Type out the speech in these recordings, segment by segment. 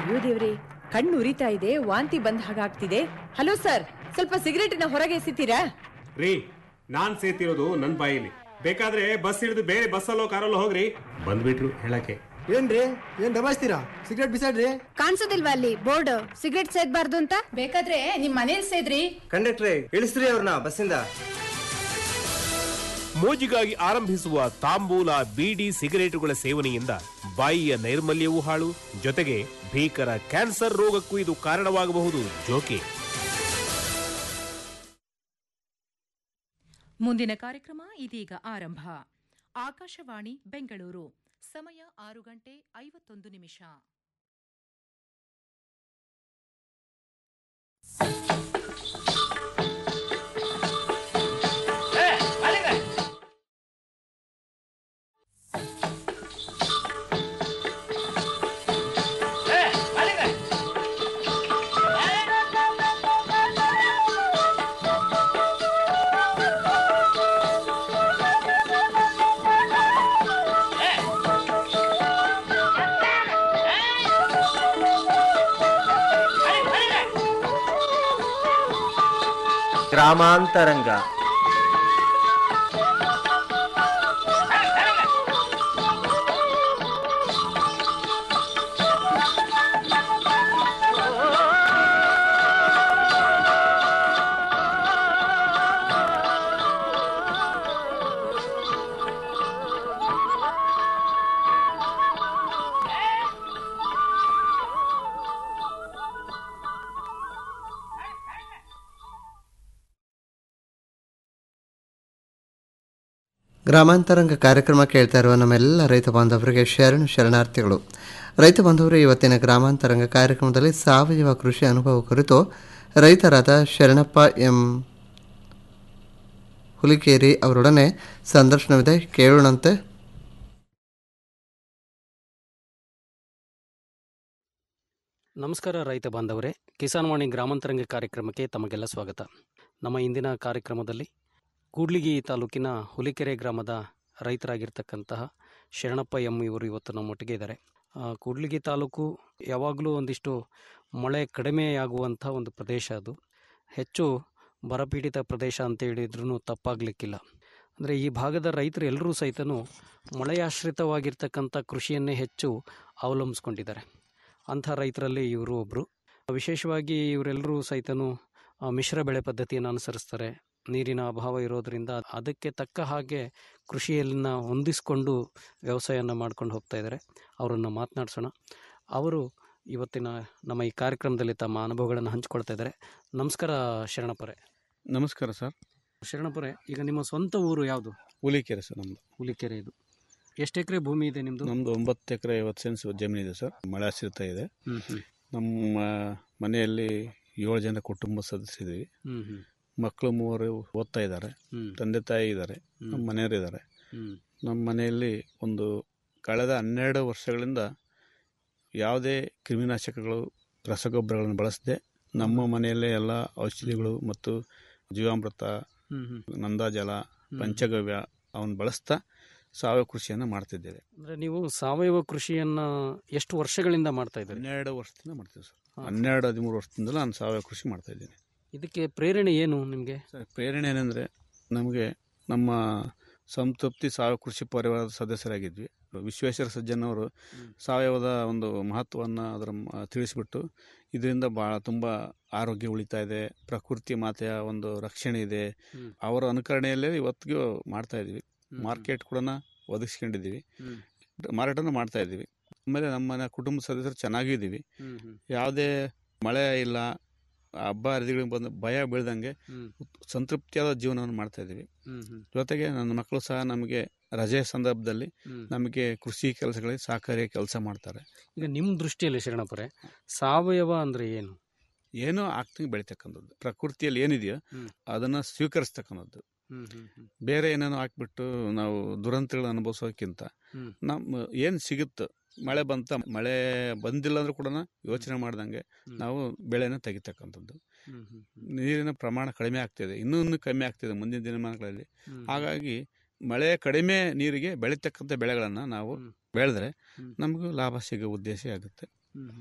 ಅಯ್ಯೋ ದೇವ್ರಿ ಕಣ್ಣು ಉರಿತಾ ಇದೆ ವಾಂತಿ ಬಂದ ಹಾಗಾಗ್ತಿದೆ ಹಲೋ ಸರ್ ಸ್ವಲ್ಪ ಸಿಗರೇಟಿನ ಹೊರಗೆ ಎಸಿತೀರಾ ರೀ ನಾನ್ ಸೇತಿರೋದು ನನ್ ಬಾಯಿಲಿ ಬೇಕಾದ್ರೆ ಬಸ್ ಹಿಡಿದು ಬೇರೆ ಬಸ್ಸಲ್ಲೋ ಕಾರಲ್ಲೋ ಹೋಗ್ರಿ ಬಂದ್ಬಿಟ್ರು ಹೇಳಕ್ಕೆ ಏನ್ರಿ ಏನ್ ದಬಾಯಿಸ್ತೀರಾ ಸಿಗರೇಟ್ ಬಿಸಾಡ್ರಿ ಕಾಣಿಸೋದಿಲ್ವಾ ಅಲ್ಲಿ ಬೋರ್ಡ್ ಸಿಗರೆಟ್ ಸೇದ್ಬಾರ್ದು ಅಂತ ಬೇಕಾದ್ರೆ ನಿಮ್ ಮನೇಲಿ ಸೇದ್ರಿ ಕಂಡಕ್ಟ್ರೆ ಇಳಿಸ್ರಿ ಅವ್ರನ್ನ ಬಸ್ಸಿಂದ ಮೋಜಿಗಾಗಿ ಆರಂಭಿಸುವ ತಾಂಬೂಲ ಬೀಡಿ ಸಿಗರೇಟುಗಳ ಸೇವನೆಯಿಂದ ಬಾಯಿಯ ನೈರ್ಮಲ್ಯವೂ ಹಾಳು ಜೊತೆಗೆ ಭೀಕರ ಕ್ಯಾನ್ಸರ್ ರೋಗಕ್ಕೂ ಇದು ಕಾರಣವಾಗಬಹುದು ಜೋಕೆ ಮುಂದಿನ ಕಾರ್ಯಕ್ರಮ ಇದೀಗ ಆರಂಭ ಆಕಾಶವಾಣಿ ಬೆಂಗಳೂರು ಸಮಯ ಆರು ಗಂಟೆ ಐವತ್ತೊಂದು ನಿಮಿಷ ಗ್ರಾಮಾಂತರಂಗ ಗ್ರಾಮಾಂತರಂಗ ಕಾರ್ಯಕ್ರಮ ಕೇಳ್ತಾ ಇರುವ ನಮ್ಮೆಲ್ಲ ರೈತ ಬಾಂಧವರಿಗೆ ಶರಣು ಶರಣಾರ್ಥಿಗಳು ರೈತ ಬಾಂಧವರು ಇವತ್ತಿನ ಗ್ರಾಮಾಂತರಂಗ ಕಾರ್ಯಕ್ರಮದಲ್ಲಿ ಸಾವಯವ ಕೃಷಿ ಅನುಭವ ಕುರಿತು ರೈತರಾದ ಶರಣಪ್ಪ ಎಂ ಹುಲಿಕೇರಿ ಅವರೊಡನೆ ಸಂದರ್ಶನವಿದೆ ಕೇಳೋಣಂತೆ ನಮಸ್ಕಾರ ರೈತ ಬಾಂಧವರೇ ಕಿಸಾನ್ ವಾಣಿ ಗ್ರಾಮಾಂತರಂಗ ಕಾರ್ಯಕ್ರಮಕ್ಕೆ ತಮಗೆಲ್ಲ ಸ್ವಾಗತ ನಮ್ಮ ಇಂದಿನ ಕಾರ್ಯಕ್ರಮದಲ್ಲಿ ಕೂಡ್ಲಿಗಿ ತಾಲೂಕಿನ ಹುಲಿಕೆರೆ ಗ್ರಾಮದ ರೈತರಾಗಿರ್ತಕ್ಕಂತಹ ಶರಣಪ್ಪ ಎಂ ಇವರು ಇವತ್ತು ನಮ್ಮೊಟ್ಟಿಗೆ ಇದ್ದಾರೆ ಆ, ಕೂಡ್ಲಿಗಿ ತಾಲೂಕು ಯಾವಾಗಲೂ ಒಂದಿಷ್ಟು ಮಳೆ ಕಡಿಮೆಯಾಗುವಂಥ ಒಂದು ಪ್ರದೇಶ ಅದು ಹೆಚ್ಚು ಬರಪೀಡಿತ ಪ್ರದೇಶ ಅಂತ ಹೇಳಿದ್ರೂ ತಪ್ಪಾಗಲಿಕ್ಕಿಲ್ಲ ಅಂದರೆ ಈ ಭಾಗದ ರೈತರು ಎಲ್ಲರೂ ಸಹಿತನೂ ಮಳೆಯಾಶ್ರಿತವಾಗಿರ್ತಕ್ಕಂಥ ಕೃಷಿಯನ್ನೇ ಹೆಚ್ಚು ಅವಲಂಬಿಸ್ಕೊಂಡಿದ್ದಾರೆ ಅಂಥ ರೈತರಲ್ಲಿ ಇವರು ಒಬ್ಬರು ವಿಶೇಷವಾಗಿ ಇವರೆಲ್ಲರೂ ಸಹಿತನು ಆ, ಮಿಶ್ರ ಬೆಳೆ ಪದ್ಧತಿಯನ್ನು ಅನುಸರಿಸ್ತಾರೆ ನೀರಿನ ಅಭಾವ ಇರೋದರಿಂದ ಅದಕ್ಕೆ ತಕ್ಕ ಹಾಗೆ ಕೃಷಿಯನ್ನ ಹೊಂದಿಸ್ಕೊಂಡು ವ್ಯವಸಾಯನ ಮಾಡ್ಕೊಂಡು ಹೋಗ್ತಾ ಇದ್ದಾರೆ ಅವರನ್ನು ಮಾತನಾಡಿಸೋಣ ಅವರು ಇವತ್ತಿನ ನಮ್ಮ ಈ ಕಾರ್ಯಕ್ರಮದಲ್ಲಿ ತಮ್ಮ ಅನುಭವಗಳನ್ನು ಹಂಚ್ಕೊಳ್ತಾ ಇದ್ದಾರೆ ನಮಸ್ಕಾರ ಶರಣಪ್ಪರೇ ನಮಸ್ಕಾರ ಸರ್ ಶರಣಪ್ಪರೇ ಈಗ ನಿಮ್ಮ ಸ್ವಂತ ಊರು ಯಾವುದು ಹುಲಿಕೆರೆ ಸರ್ ನಮ್ಮದು ಹುಲಿಕೆರೆ ಇದು ಎಷ್ಟು ಎಕರೆ ಭೂಮಿ ಇದೆ ನಿಮ್ಮದು ನಮ್ಮದು ಒಂಬತ್ತು ಎಕರೆ ಐವತ್ತು ಸೆನ್ಸ್ ಜಮೀನು ಇದೆ ಸರ್ ಮಳೆ ಆಶ್ರಿತ ಇದೆ ಹ್ಮ್ ಹ್ಮ್. ನಮ್ಮ ಮನೆಯಲ್ಲಿ ಏಳು ಜನ ಕುಟುಂಬ ಸದಸ್ಯರಿದ್ದೀವಿ ಹ್ಮ್ ಹ್ಮ್. ಮಕ್ಕಳು ಮೂವರು ಓದ್ತಾ ಇದ್ದಾರೆ ಹ್ಮ್. ತಂದೆ ತಾಯಿ ಇದ್ದಾರೆ ಹ್ಮ್. ನಮ್ಮ ಮನೆಯವರು ಇದ್ದಾರೆ ಹ್ಮ್. ನಮ್ಮ ಮನೆಯಲ್ಲಿ ಒಂದು ಕಳೆದ ಹನ್ನೆರಡು ವರ್ಷಗಳಿಂದ ಯಾವುದೇ ಕ್ರಿಮಿನಾಶಕಗಳು ರಸಗೊಬ್ಬರಗಳನ್ನು ಬಳಸದೆ ನಮ್ಮ ಮನೆಯಲ್ಲೇ ಎಲ್ಲ ಔಷಧಿಗಳು ಮತ್ತು ಜೀವಾಮೃತ ಹ್ಮ್ ಹ್ಮ್. ನಂದಾಜಲ ಹ್ಮ್. ಪಂಚಗವ್ಯ ಅವನ್ನ ಬಳಸ್ತಾ ಸಾವಯವ ಕೃಷಿಯನ್ನು ಮಾಡ್ತಿದ್ದೇವೆ ಅಂದ್ರೆ ನೀವು ಸಾವಯವ ಕೃಷಿಯನ್ನ ಎಷ್ಟು ವರ್ಷಗಳಿಂದ ಮಾಡ್ತಾ ಇದ್ದೀರಿ ಹನ್ನೆರಡು ವರ್ಷದಿಂದ ಮಾಡ್ತೀವಿ ಸರ್ ಹಾ. ಹನ್ನೆರಡು ಹದಿಮೂರು ವರ್ಷದಿಂದ ನಾನು ಸಾವಯವ ಕೃಷಿ ಮಾಡ್ತಾ ಇದ್ದೀನಿ ಇದಕ್ಕೆ ಪ್ರೇರಣೆ ಏನು ನಿಮಗೆ ಸರ್ ಪ್ರೇರಣೆ ಏನಂದರೆ ನಮಗೆ ನಮ್ಮ ಸಂತೃಪ್ತಿ ಸಾವಯವ ಕೃಷಿ ಪರಿವಾರದ ಸದಸ್ಯರಾಗಿದ್ವಿ ವಿಶ್ವೇಶ್ವರ ಸಜ್ಜನ್ ಅವರು ಸಾವಯವದ ಒಂದು ಮಹತ್ವವನ್ನು ಅದರ ಮ- ತಿಳಿಸಿಬಿಟ್ಟು ಇದರಿಂದ ಭಾಳ ತುಂಬ ಆರೋಗ್ಯ ಉಳಿತಾ ಇದೆ ಪ್ರಕೃತಿ ಮಾತೆಯ ಒಂದು ರಕ್ಷಣೆ ಇದೆ ಹ್ಮ್. ಅವರ ಅನುಕರಣೆಯಲ್ಲೇ ಇವತ್ತಿಗೂ ಮಾಡ್ತಾ ಇದ್ದೀವಿ ಹ್ಮ್. ಮಾರ್ಕೆಟ್ ಕೂಡ ಒದಗಿಸ್ಕೊಂಡಿದ್ದೀವಿ ಹ್ಮ್. ಮಾರಾಟನೂ ಮಾಡ್ತಾ ಇದ್ದೀವಿ ಆಮೇಲೆ ನಮ್ಮ ಮನೆ ಕುಟುಂಬ ಸದಸ್ಯರು ಚೆನ್ನಾಗಿದ್ದೀವಿ ಹ್ಮ್ ಹ್ಮ್. ಯಾವುದೇ ಮಳೆ ಇಲ್ಲ ಹಬ್ಬ ಹರಿದಿಗಳಿಗೆ ಬಂದು ಭಯ ಬೀಳ್ದಂಗೆ ಹ್ಮ್. ಸಂತೃಪ್ತಿಯಾದ ಜೀವನವನ್ನು ಮಾಡ್ತಾ ಇದ್ದೀವಿ ಹ್ಮ್ ಹ್ಮ್. ಜೊತೆಗೆ ನನ್ನ ಮಕ್ಕಳು ಸಹ ನಮಗೆ ರಜೆ ಸಂದರ್ಭದಲ್ಲಿ ಹ್ಮ್. ನಮಗೆ ಕೃಷಿ ಕೆಲಸಗಳಿಗೆ ಸಹಕಾರಿ ಕೆಲಸ ಮಾಡ್ತಾರೆ ಈಗ ನಿಮ್ಮ ದೃಷ್ಟಿಯಲ್ಲಿ ಶರಣಪ್ಪರೇ ಸಾವಯವ ಅಂದ್ರೆ ಏನು ಏನೋ ಆಗ್ತಂಗೆ ಬೆಳಿತಕ್ಕಂಥದ್ದು ಪ್ರಕೃತಿಯಲ್ಲಿ ಏನಿದೆಯೋ ಹ್ಮ್. ಅದನ್ನು ಸ್ವೀಕರಿಸ್ತಕ್ಕಂಥದ್ದು ಹ್ಮ್ ಹ್ಮ್ ಹ್ಮ್. ಬೇರೆ ಏನೇನೋ ಹಾಕ್ಬಿಟ್ಟು ನಾವು ದುರಂತಗಳನ್ನ ಅನುಭವಿಸೋಕ್ಕಿಂತ ಹ್ಮ್. ನಮ್ಮ ಏನು ಸಿಗುತ್ತೆ ಮಳೆ ಬಂತ ಮಳೆ ಬಂದಿಲ್ಲ ಅಂದ್ರೂ ಕೂಡ ಯೋಚನೆ ಮಾಡ್ದಂಗೆ ಹ್ಮ್. ನಾವು ಬೆಳೆನ ತೆಗಿತಕ್ಕಂಥದ್ದು ಹ್ಮ್ ಹ್ಮ್ ಹ್ಮ್. ನೀರಿನ ಪ್ರಮಾಣ ಕಡಿಮೆ ಆಗ್ತಿದೆ ಇನ್ನೂ ಇನ್ನೂ ಕಮ್ಮಿ ಆಗ್ತಿದೆ ಮುಂದಿನ ದಿನಮಾನಗಳಲ್ಲಿ ಹ್ಮ್. ಹಾಗಾಗಿ ಮಳೆ ಕಡಿಮೆ ನೀರಿಗೆ ಬೆಳೀತಕ್ಕಂಥ ಬೆಳೆಗಳನ್ನು ನಾವು ಹ್ಮ್. ಬೆಳೆದ್ರೆ ಹ್ಮ್. ನಮಗೂ ಲಾಭ ಸಿಗೋ ಉದ್ದೇಶ ಆಗುತ್ತೆ ಹ್ಮ್ ಹ್ಮ್.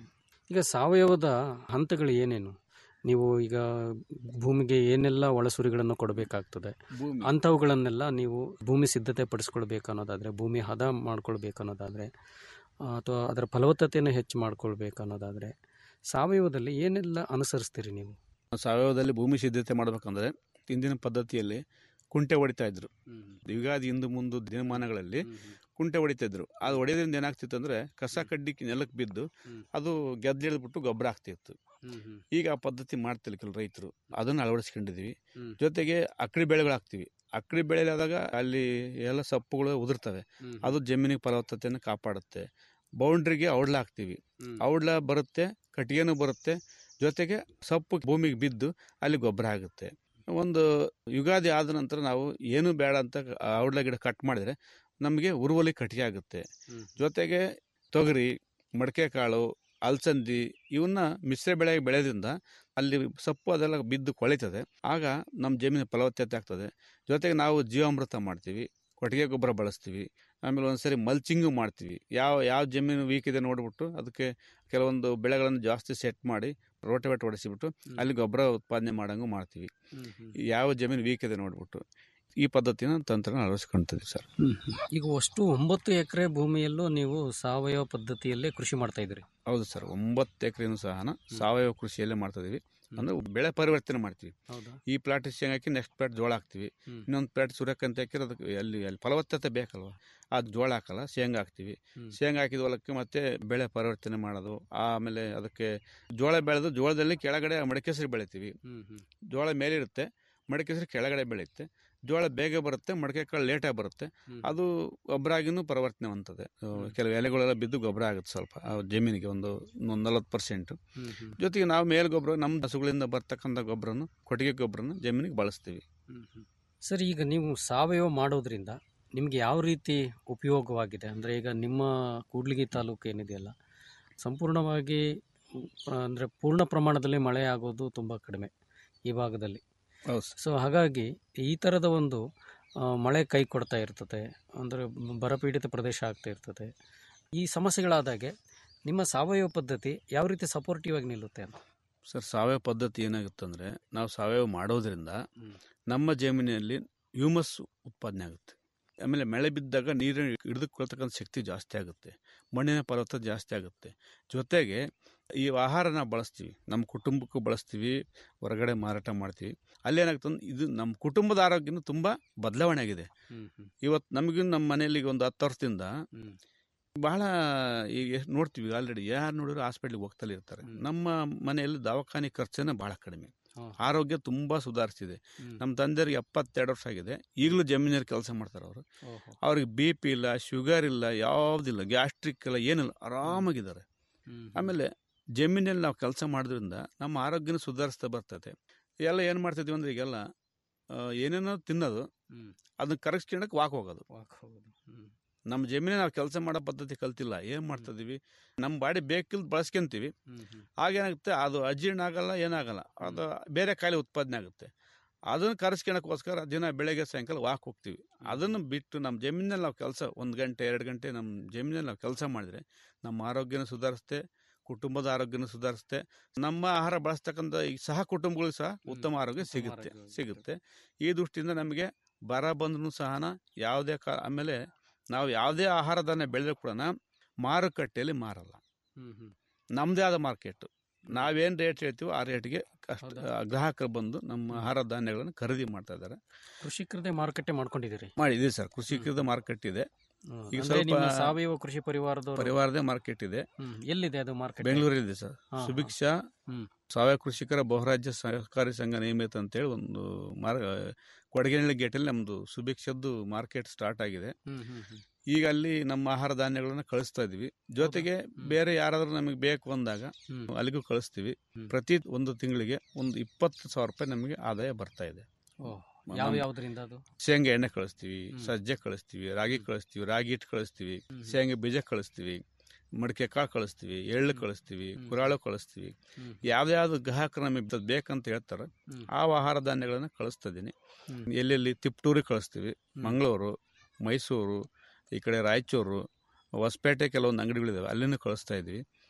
ಈಗ ಸಾವಯವದ ಹಂತಗಳು ಏನೇನು ನೀವು ಈಗ ಭೂಮಿಗೆ ಏನೆಲ್ಲ ಒಳಸುರಿಗಳನ್ನು ಕೊಡಬೇಕಾಗ್ತದೆ ಭೂಮಿ ಅಂಥವುಗಳನ್ನೆಲ್ಲ ನೀವು ಭೂಮಿ ಸಿದ್ಧತೆ ಪಡಿಸ್ಕೊಳ್ಬೇಕು ಅನ್ನೋದಾದರೆ ಭೂಮಿ ಹದ ಮಾಡ್ಕೊಳ್ಬೇಕು ಅನ್ನೋದಾದರೆ ಅಥವಾ ಅದರ ಫಲವತ್ತತೆಯನ್ನು ಹೆಚ್ಚು ಮಾಡ್ಕೊಳ್ಬೇಕು ಅನ್ನೋದಾದರೆ ಸಾವಯವದಲ್ಲಿ ಏನೆಲ್ಲ ಅನುಸರಿಸ್ತೀರಿ ನೀವು ಸಾವಯವದಲ್ಲಿ ಭೂಮಿ ಸಿದ್ಧತೆ ಮಾಡ್ಬೇಕಂದ್ರೆ ಹಿಂದಿನ ಪದ್ಧತಿಯಲ್ಲಿ ಕುಂಟೆ ಹೊಡಿತಾ ಇದ್ರು ಯುಗಾದಿ ಹಿಂದು ಮುಂದು ದಿನಮಾನಗಳಲ್ಲಿ ಕುಂಟೆ ಹೊಡಿತಾ ಇದ್ರು ಅದು ಹೊಡೆಯೋದ್ರಿಂದ ಏನಾಗ್ತಿತ್ತು ಅಂದ್ರೆ ಕಸ ಕಡ್ಡಿ ನೆಲಕ್ಕೆ ಬಿದ್ದು ಅದು ಗೆದ್ದಿಳಿದ್ಬಿಟ್ಟು ಗೊಬ್ಬರ ಆಗ್ತಿತ್ತು ಈಗ ಆ ಪದ್ಧತಿ ಮಾಡ್ತಿಲ್ಲ ಕೆಲವು ರೈತರು ಅದನ್ನು ಅಳವಡಿಸ್ಕೊಂಡಿದೀವಿ ಹ್ಮ್. ಜೊತೆಗೆ ಅಕ್ಕಡಿ ಬೆಳೆಗಳು ಹಾಕ್ತಿವಿ ಅಕ್ಕಡಿ ಬೆಳೆಲಾದಾಗ ಅಲ್ಲಿ ಎಲ್ಲ ಸೊಪ್ಪುಗಳು ಉದುರ್ತವೆ ಅದು ಜಮೀನಿಗೆ ಫಲವತ್ತತೆಯನ್ನು ಕಾಪಾಡುತ್ತೆ ಬೌಂಡ್ರಿಗೆ ಔಡ್ಲ ಹಾಕ್ತಿವಿ ಹ್ಮ್. ಔಡ್ಲ ಬರುತ್ತೆ ಕಟ್ಟಿಗೆನೂ ಬರುತ್ತೆ ಜೊತೆಗೆ ಸೊಪ್ಪು ಭೂಮಿಗೆ ಬಿದ್ದು ಅಲ್ಲಿ ಗೊಬ್ಬರ ಆಗುತ್ತೆ ಒಂದು ಯುಗಾದಿ ಆದ ನಂತರ ನಾವು ಏನು ಬೇಡ ಅಂತ ಔಡ್ಲ ಗಿಡ ಕಟ್ ಮಾಡಿದ್ರೆ ನಮಗೆ ಉರುವಲಿ ಕಟ್ಟಿಗೆ ಆಗುತ್ತೆ ಹ್ಮ್. ಜೊತೆಗೆ ತೊಗರಿ ಮಡಕೆ ಕಾಳು ಅಲಸಂದಿ ಇವನ್ನ ಮಿಶ್ರ ಬೆಳೆ ಬೆಳೆದ್ರಿಂದ ಅಲ್ಲಿ ಸೊಪ್ಪು ಅದೆಲ್ಲ ಬಿದ್ದು ಕೊಳಿತದೆ ಆಗ ನಮ್ಮ ಜಮೀನು ಫಲವತ್ತತೆ ಆಗ್ತದೆ ಜೊತೆಗೆ ನಾವು ಜೀವಾಮೃತ ಮಾಡ್ತೀವಿ ಕೊಟ್ಟಿಗೆ ಗೊಬ್ಬರ ಬಳಸ್ತೀವಿ ಆಮೇಲೆ ಒಂದ್ಸರಿ ಮಲ್ಚಿಂಗು ಮಾಡ್ತೀವಿ ಯಾವ ಯಾವ ಜಮೀನು ವೀಕ್ ಇದೆ ನೋಡ್ಬಿಟ್ಟು ಅದಕ್ಕೆ ಕೆಲವೊಂದು ಬೆಳೆಗಳನ್ನು ಜಾಸ್ತಿ ಸೆಟ್ ಮಾಡಿ ರೋಟವೆಟ್ ಹೊಡೆಸಿಬಿಟ್ಟು ಅಲ್ಲಿ ಗೊಬ್ಬರ ಉತ್ಪಾದನೆ ಮಾಡಂಗೂ ಮಾಡ್ತೀವಿ ಯಾವ ಜಮೀನು ವೀಕ್ ಇದೆ ನೋಡ್ಬಿಟ್ಟು ಈ ಪದ್ಧತಿನ ತಂತ್ರನ ಅಳವಡಿಸ್ಕೊಂತೀವಿ ಸರ್ ಈಗ ಅಷ್ಟು ಒಂಬತ್ತು ಎಕರೆ ಭೂಮಿಯಲ್ಲೂ ನೀವು ಸಾವಯವ ಪದ್ಧತಿಯಲ್ಲೇ ಕೃಷಿ ಮಾಡ್ತಾ ಇದ್ದೀರಿ ಹೌದು ಸರ್ ಒಂಬತ್ತು ಎಕರೆನೂ ಸಹ ಸಾವಯವ ಕೃಷಿಯಲ್ಲೇ ಮಾಡ್ತಾ ಇದೀವಿ ಅಂದ್ರೆ ಬೆಳೆ ಪರಿವರ್ತನೆ ಮಾಡ್ತೀವಿ ಹೌದಾ ಈ ಪ್ಲಾಟ್ ಶೇಂಗಾ ಹಾಕಿ ನೆಕ್ಸ್ಟ್ ಪ್ಲಾಟ್ ಜೋಳ ಹಾಕ್ತಿವಿ ಹ್ಮ್. ಇನ್ನೊಂದು ಪ್ಲಾಟ್ ಸೂರ್ಯಕಾಂತಿ ಹಾಕಿದ್ರೆ ಅದಕ್ಕೆ ಅಲ್ಲಿ ಅಲ್ಲಿ ಫಲವತ್ತತೆ ಬೇಕಲ್ವ ಅದು ಜೋಳ ಹಾಕಲ್ಲ ಶೇಂಗಾ ಹಾಕ್ತಿವಿ ಹ್ಮ್. ಶೇಂಗಾ ಹಾಕಿದ ಹೊಲಕ್ಕೆ ಮತ್ತೆ ಬೆಳೆ ಪರಿವರ್ತನೆ ಮಾಡೋದು ಆಮೇಲೆ ಅದಕ್ಕೆ ಜೋಳ ಬೆಳೆದು ಜೋಳದಲ್ಲಿ ಕೆಳಗಡೆ ಮಡಕೆಸರಿ ಬೆಳಿತೀವಿ ಹ್ಮ್ ಹ್ಮ್ ಜೋಳ ಮೇಲಿರುತ್ತೆ ಮಡಕೆಸರಿ ಕೆಳಗಡೆ ಬೆಳೆಯುತ್ತೆ ಜೋಳ ಬೇಗ ಬರುತ್ತೆ ಮಡಕೆ ಕಾಳು ಲೇಟಾಗಿ ಬರುತ್ತೆ ಹ್ಮ್. ಅದು ಗೊಬ್ಬರಾಗಿನೂ ಪರಿವರ್ತನೆ ಹೊಂತದೆ ಕೆಲವು ಎಲೆಗಳೆಲ್ಲ ಬಿದ್ದು ಗೊಬ್ಬರ ಆಗುತ್ತೆ ಸ್ವಲ್ಪ ಆ ಜಮೀನಿಗೆ ಒಂದು ಒಂದು ನಲವತ್ತು ಪರ್ಸೆಂಟ್ ಹ್ಮ್ ಹ್ಮ್ ಜೊತೆಗೆ ನಾವು ಮೇಲ್ ಗೊಬ್ಬರ ನಮ್ಮ ಹಸುಗಳಿಂದ ಬರ್ತಕ್ಕಂಥ ಗೊಬ್ಬರನು ಕೊಟ್ಟಿಗೆ ಗೊಬ್ಬರನ ಜಮೀನಿಗೆ ಬಳಸ್ತೀವಿ ಹ್ಮ್ ಹ್ಮ್. ಸರ್ ಈಗ ನೀವು ಸಾವಯವ ಮಾಡೋದ್ರಿಂದ ನಿಮಗೆ ಯಾವ ರೀತಿ ಉಪಯೋಗವಾಗಿದೆ ಅಂದರೆ ಈಗ ನಿಮ್ಮ ಕೂಡ್ಲಿಗಿ ತಾಲೂಕು ಏನಿದೆಯಲ್ಲ ಸಂಪೂರ್ಣವಾಗಿ ಅಂದರೆ ಪೂರ್ಣ ಪ್ರಮಾಣದಲ್ಲಿ ಮಳೆ ಆಗೋದು ತುಂಬ ಕಡಿಮೆ ಈ ಭಾಗದಲ್ಲಿ ಹೌದು ಸರ್ ಸೊ ಹಾಗಾಗಿ ಈ ಥರದ ಒಂದು ಆ, ಮಳೆ ಕೈ ಕೊಡ್ತಾ ಇರ್ತದೆ ಅಂದರೆ ಬರಪೀಡಿತ ಪ್ರದೇಶ ಆಗ್ತಾ ಇರ್ತದೆ ಈ ಸಮಸ್ಯೆಗಳಾದಾಗೆ ನಿಮ್ಮ ಸಾವಯವ ಪದ್ಧತಿ ಯಾವ ರೀತಿ ಸಪೋರ್ಟಿವ್ ಆಗಿ ನಿಲ್ಲುತ್ತೆ ಅಂತ ಸರ್ ಸಾವಯವ ಪದ್ಧತಿ ಏನಾಗುತ್ತೆ ಅಂದರೆ ನಾವು ಸಾವಯವ ಮಾಡೋದ್ರಿಂದ ಹ್ಮ್. ನಮ್ಮ ಜಮೀನಿನಲ್ಲಿ ಹ್ಯೂಮಸ್ ಉತ್ಪಾದನೆ ಆಗುತ್ತೆ ಆಮೇಲೆ ಮಳೆ ಬಿದ್ದಾಗ ನೀರಿನ ಹಿಡಿದುಕೊಳ್ತಕ್ಕಂಥ ಶಕ್ತಿ ಜಾಸ್ತಿ ಆಗುತ್ತೆ ಮಣ್ಣಿನ ಫಲವತ್ತತೆ ಜಾಸ್ತಿ ಆಗುತ್ತೆ ಜೊತೆಗೆ ಈ ಆಹಾರ ನಾವು ಬಳಸ್ತೀವಿ ನಮ್ಮ ಕುಟುಂಬಕ್ಕೂ ಬಳಸ್ತೀವಿ ಹೊರಗಡೆ ಮಾರಾಟ ಮಾಡ್ತೀವಿ ಅಲ್ಲೇನಾಗುತ್ತೆ ಅಂದ್ರೆ ಇದು ನಮ್ಮ ಕುಟುಂಬದ ಆರೋಗ್ಯನೂ ತುಂಬ ಬದಲಾವಣೆ ಆಗಿದೆ ಹ್ಮ್ ಹ್ಮ್ ಇವತ್ತು ನಮಗೂ ನಮ್ಮ ಮನೆಯಲ್ಲಿ ಈಗ ಒಂದು ಹತ್ತು ವರ್ಷದಿಂದ ಹ್ಮ್ ಬಹಳ ಈಗ ಎಷ್ಟ್ ನೋಡ್ತೀವಿ ಆಲ್ರೆಡಿ ಯಾರು ನೋಡಿದ್ರು ಹಾಸ್ಪಿಟ್ಲಿಗೆ ಹೋಗ್ತಲೇ ಇರ್ತಾರೆ ಹ್ಮ್. ನಮ್ಮ ಮನೆಯಲ್ಲಿ ದವಾಖಾನೆ ಖರ್ಚನೇ ಬಹಳ ಕಡಿಮೆ ಹಾ. ಆರೋಗ್ಯ ತುಂಬಾ ಸುಧಾರಿಸಿದೆ ಹ್ಮ್. ನಮ್ಮ ತಂದೆಯವ್ರಿಗೆ ಎಪ್ಪತ್ತೆರಡು ವರ್ಷ ಆಗಿದೆ ಈಗಲೂ ಜಮೀನಲ್ಲಿ ಕೆಲಸ ಮಾಡ್ತಾರೆ ಅವರು ಓಹೋ. ಅವ್ರಿಗೆ ಬಿ ಪಿ ಇಲ್ಲ ಶುಗರ್ ಇಲ್ಲ ಯಾವುದಿಲ್ಲ ಗ್ಯಾಸ್ಟ್ರಿಕ್ ಇಲ್ಲ ಏನಿಲ್ಲ ಆರಾಮಾಗಿದ್ದಾರೆ ಹ್ಮ್. ಆಮೇಲೆ ಜಮೀನಲ್ಲಿ ನಾವು ಕೆಲಸ ಮಾಡೋದ್ರಿಂದ ನಮ್ಮ ಆರೋಗ್ಯನ ಸುಧಾರಿಸ್ತಾ ಬರ್ತದೆ ಎಲ್ಲ ಏನು ಮಾಡ್ತಿದ್ವಿ ಅಂದ್ರೆ ಈಗೆಲ್ಲ ಆ, ಏನೇನೋ ತಿನ್ನೋದು ಹ್ಮ್. ಅದನ್ನ ಕರಗಿಸ್ಕೊಂಡಕ್ಕೆ ವಾಕ್ ಹೋಗೋದು ವಾಕ್ ಹೋಗೋದು. ಹ್ಮ್. ನಮ್ಮ ಜಮೀನಿನ ನಾವು ಕೆಲಸ ಮಾಡೋ ಪದ್ಧತಿ ಕಲ್ತಿಲ್ಲ ಏನು ಮಾಡ್ತಿದೀವಿ ನಮ್ಮ ಬಾಡಿ ಬೇಕಿಲ್ ಬಳಸ್ಕೊಂತೀವಿ ಹ್ಮ್ ಹ್ಮ್. ಆಗೇನಾಗುತ್ತೆ ಅದು ಅಜೀರ್ಣ ಆಗಲ್ಲ ಏನಾಗಲ್ಲ ಅದು ಬೇರೆ ಕಾಯಿಲೆ ಉತ್ಪಾದನೆ ಆಗುತ್ತೆ ಅದನ್ನು ಕರೆಸ್ಕೊಳಕ್ಕೋಸ್ಕರ ದಿನ ಬೆಳಗ್ಗೆ ಸಾಯಂಕಾಲ ವಾಕ್ ಹೋಗ್ತೀವಿ ಅದನ್ನು ಬಿಟ್ಟು ನಮ್ಮ ಜಮೀನಲ್ಲಿ ನಾವು ಕೆಲಸ ಒಂದು ಗಂಟೆ ಎರಡು ಗಂಟೆ ನಮ್ಮ ಜಮೀನಲ್ಲಿ ನಾವು ಕೆಲಸ ಮಾಡಿದ್ರೆ ನಮ್ಮ ಆರೋಗ್ಯನ ಸುಧಾರಿಸುತ್ತೆ ಕುಟುಂಬದ ಆರೋಗ್ಯನ ಸುಧಾರಿಸುತ್ತೆ ನಮ್ಮ ಆಹಾರ ಬಳಸ್ತಕ್ಕಂಥ ಈ ಸಹ ಕುಟುಂಬಗಳು ಸಹ ಉತ್ತಮ ಆರೋಗ್ಯ ಉತ್ತಮ ಸಿಗುತ್ತೆ ಆರೋಗ್ಯ ಸಿಗುತ್ತೆ ಈ ದೃಷ್ಟಿಯಿಂದ ನಮಗೆ ಬರ ಬಂದ್ರೂ ಸಹನ ಯಾವುದೇ ಕಾ ಆಮೇಲೆ ನಾವು ಯಾವುದೇ ಆಹಾರ ಧಾನ್ಯ ಬೆಳೆದ್ರು ಕೂಡ ಮಾರುಕಟ್ಟೆಯಲ್ಲಿ ಮಾರಲ್ಲ ಹ್ಮ್ ಹ್ಮ್. ನಮ್ಮದೇ ಆದ ಮಾರ್ಕೆಟ್ ನಾವೇನು ರೇಟ್ ಹೇಳ್ತೀವೋ ಆ ರೇಟ್ಗೆ ಅಷ್ಟು ಹೌದಾ? ಗ್ರಾಹಕರು ಬಂದು ನಮ್ಮ ಆಹಾರ ಧಾನ್ಯಗಳನ್ನು ಖರೀದಿ ಮಾಡ್ತಾ ಇದ್ದಾರೆ ಕೃಷಿಕರದೇ ಮಾರುಕಟ್ಟೆ ಮಾಡ್ಕೊಂಡಿದ್ದೀರಿ ಮಾಡಿದೆ ಸರ್ ಕೃಷಿಕರದ ಮಾರ್ಕೆಟ್ ಇದೆ ಹ್ಮ್. ಈಗ ಅಂದ್ರೆ ಸ್ವಲ್ಪ ನಿಮ್ಮ ಸಾವಯವ ಕೃಷಿ ಪರಿವಾರದವರು ಪರಿವಾರದೇ ಮಾರ್ಕೆಟ್ ಇದೆ ಹ್ಮ್. ಎಲ್ಲಿದೆ ಅದು ಮಾರ್ಕೆಟ್ ಬೆಂಗಳೂರಿದೆ ಸರ್ ಹಾ, ಹಾ. ಸುಭಿಕ್ಷಾ ಹ್ಮ್. ಸಾವಯವ ಕೃಷಿಕರ ಬಹುರಾಜ್ಯ ಸಹಕಾರಿ ಸಂಘ ನಿಯಮಿತ ಅಂತೇಳಿ ಒಂದು ಮಾರ್ ಕೊಡಗೇನಹಳ್ಳಿ ಗೇಟಲ್ಲಿ ನಮ್ಮದು ಸುಭಿಕ್ಷದ್ದು ಮಾರ್ಕೆಟ್ ಸ್ಟಾರ್ಟ್ ಆಗಿದೆ ಹ್ಮ್ ಹ್ಮ್ ಹ್ಮ್. ಈಗ ಅಲ್ಲಿ ನಮ್ಮ ಆಹಾರ ಧಾನ್ಯಗಳನ್ನ ಕಳಿಸ್ತಾ ಇದೀವಿ ಜೊತೆಗೆ ಬೇರೆ ಯಾರಾದ್ರೂ ನಮಗೆ ಬೇಕು ಅಂದಾಗ ಹ್ಮ್. ಅಲ್ಲಿಗೂ ಕಳಿಸ್ತೀವಿ ಹ್ಮ್. ಪ್ರತಿ ಒಂದು ತಿಂಗಳಿಗೆ ಒಂದು ಇಪ್ಪತ್ತು ಸಾವಿರ ರೂಪಾಯಿ ನಮಗೆ ಆದಾಯ ಬರ್ತಾ ಇದೆ ಓ, ಯಾವ ಯಾವ್ದ್ರಿಂದ ಅದು ಶೇಂಗಾ ಎಣ್ಣೆ ಕಳಿಸ್ತೀವಿ ಹ್ಮ್. ಸಜ್ಜೆ ಕಳಿಸ್ತೀವಿ ರಾಗಿ ಕಳಿಸ್ತೀವಿ ರಾಗಿ ಹಿಟ್ಟು ಕಳಿಸ್ತೀವಿ ಹ್ಮ್. ಶೇಂಗಾ ಬೀಜ ಕಳಿಸ್ತೀವಿ ಮಡಿಕೆ ಕಾಳು ಕಳಿಸ್ತೀವಿ ಎಳ್ಳು ಕಳಿಸ್ತೀವಿ ಹ್ಮ್. ಕುರಾಳು ಕಳಿಸ್ತೀವಿ ಹ್ಮ್. ಯಾವ್ದಾವ್ದು ಗ್ರಾಹಕರು ನಮಗೆ ಇದು ಬೇಕಂತ ಹೇಳ್ತಾರೆ ಹ್ಮ್. ಆ ಆಹಾರ ಧಾನ್ಯಗಳನ್ನ ಕಳಿಸ್ತಾ ಇದೀನಿ ಹ್ಮ್. ಎಲ್ಲೆಲ್ಲಿ ತಿಪ್ಟೂರಿಗೆ ಕಳಿಸ್ತೀವಿ ಮಂಗಳೂರು ಮೈಸೂರು ಈ ಕಡೆ ರಾಯಚೂರು ಹೊಸಪೇಟೆ ಕೆಲವೊಂದು ಅಂಗಡಿಗಳಿದಾವೆ ಅಲ್ಲಿನೂ ಕಳಿಸ್ತಾ ಇದ್ವಿ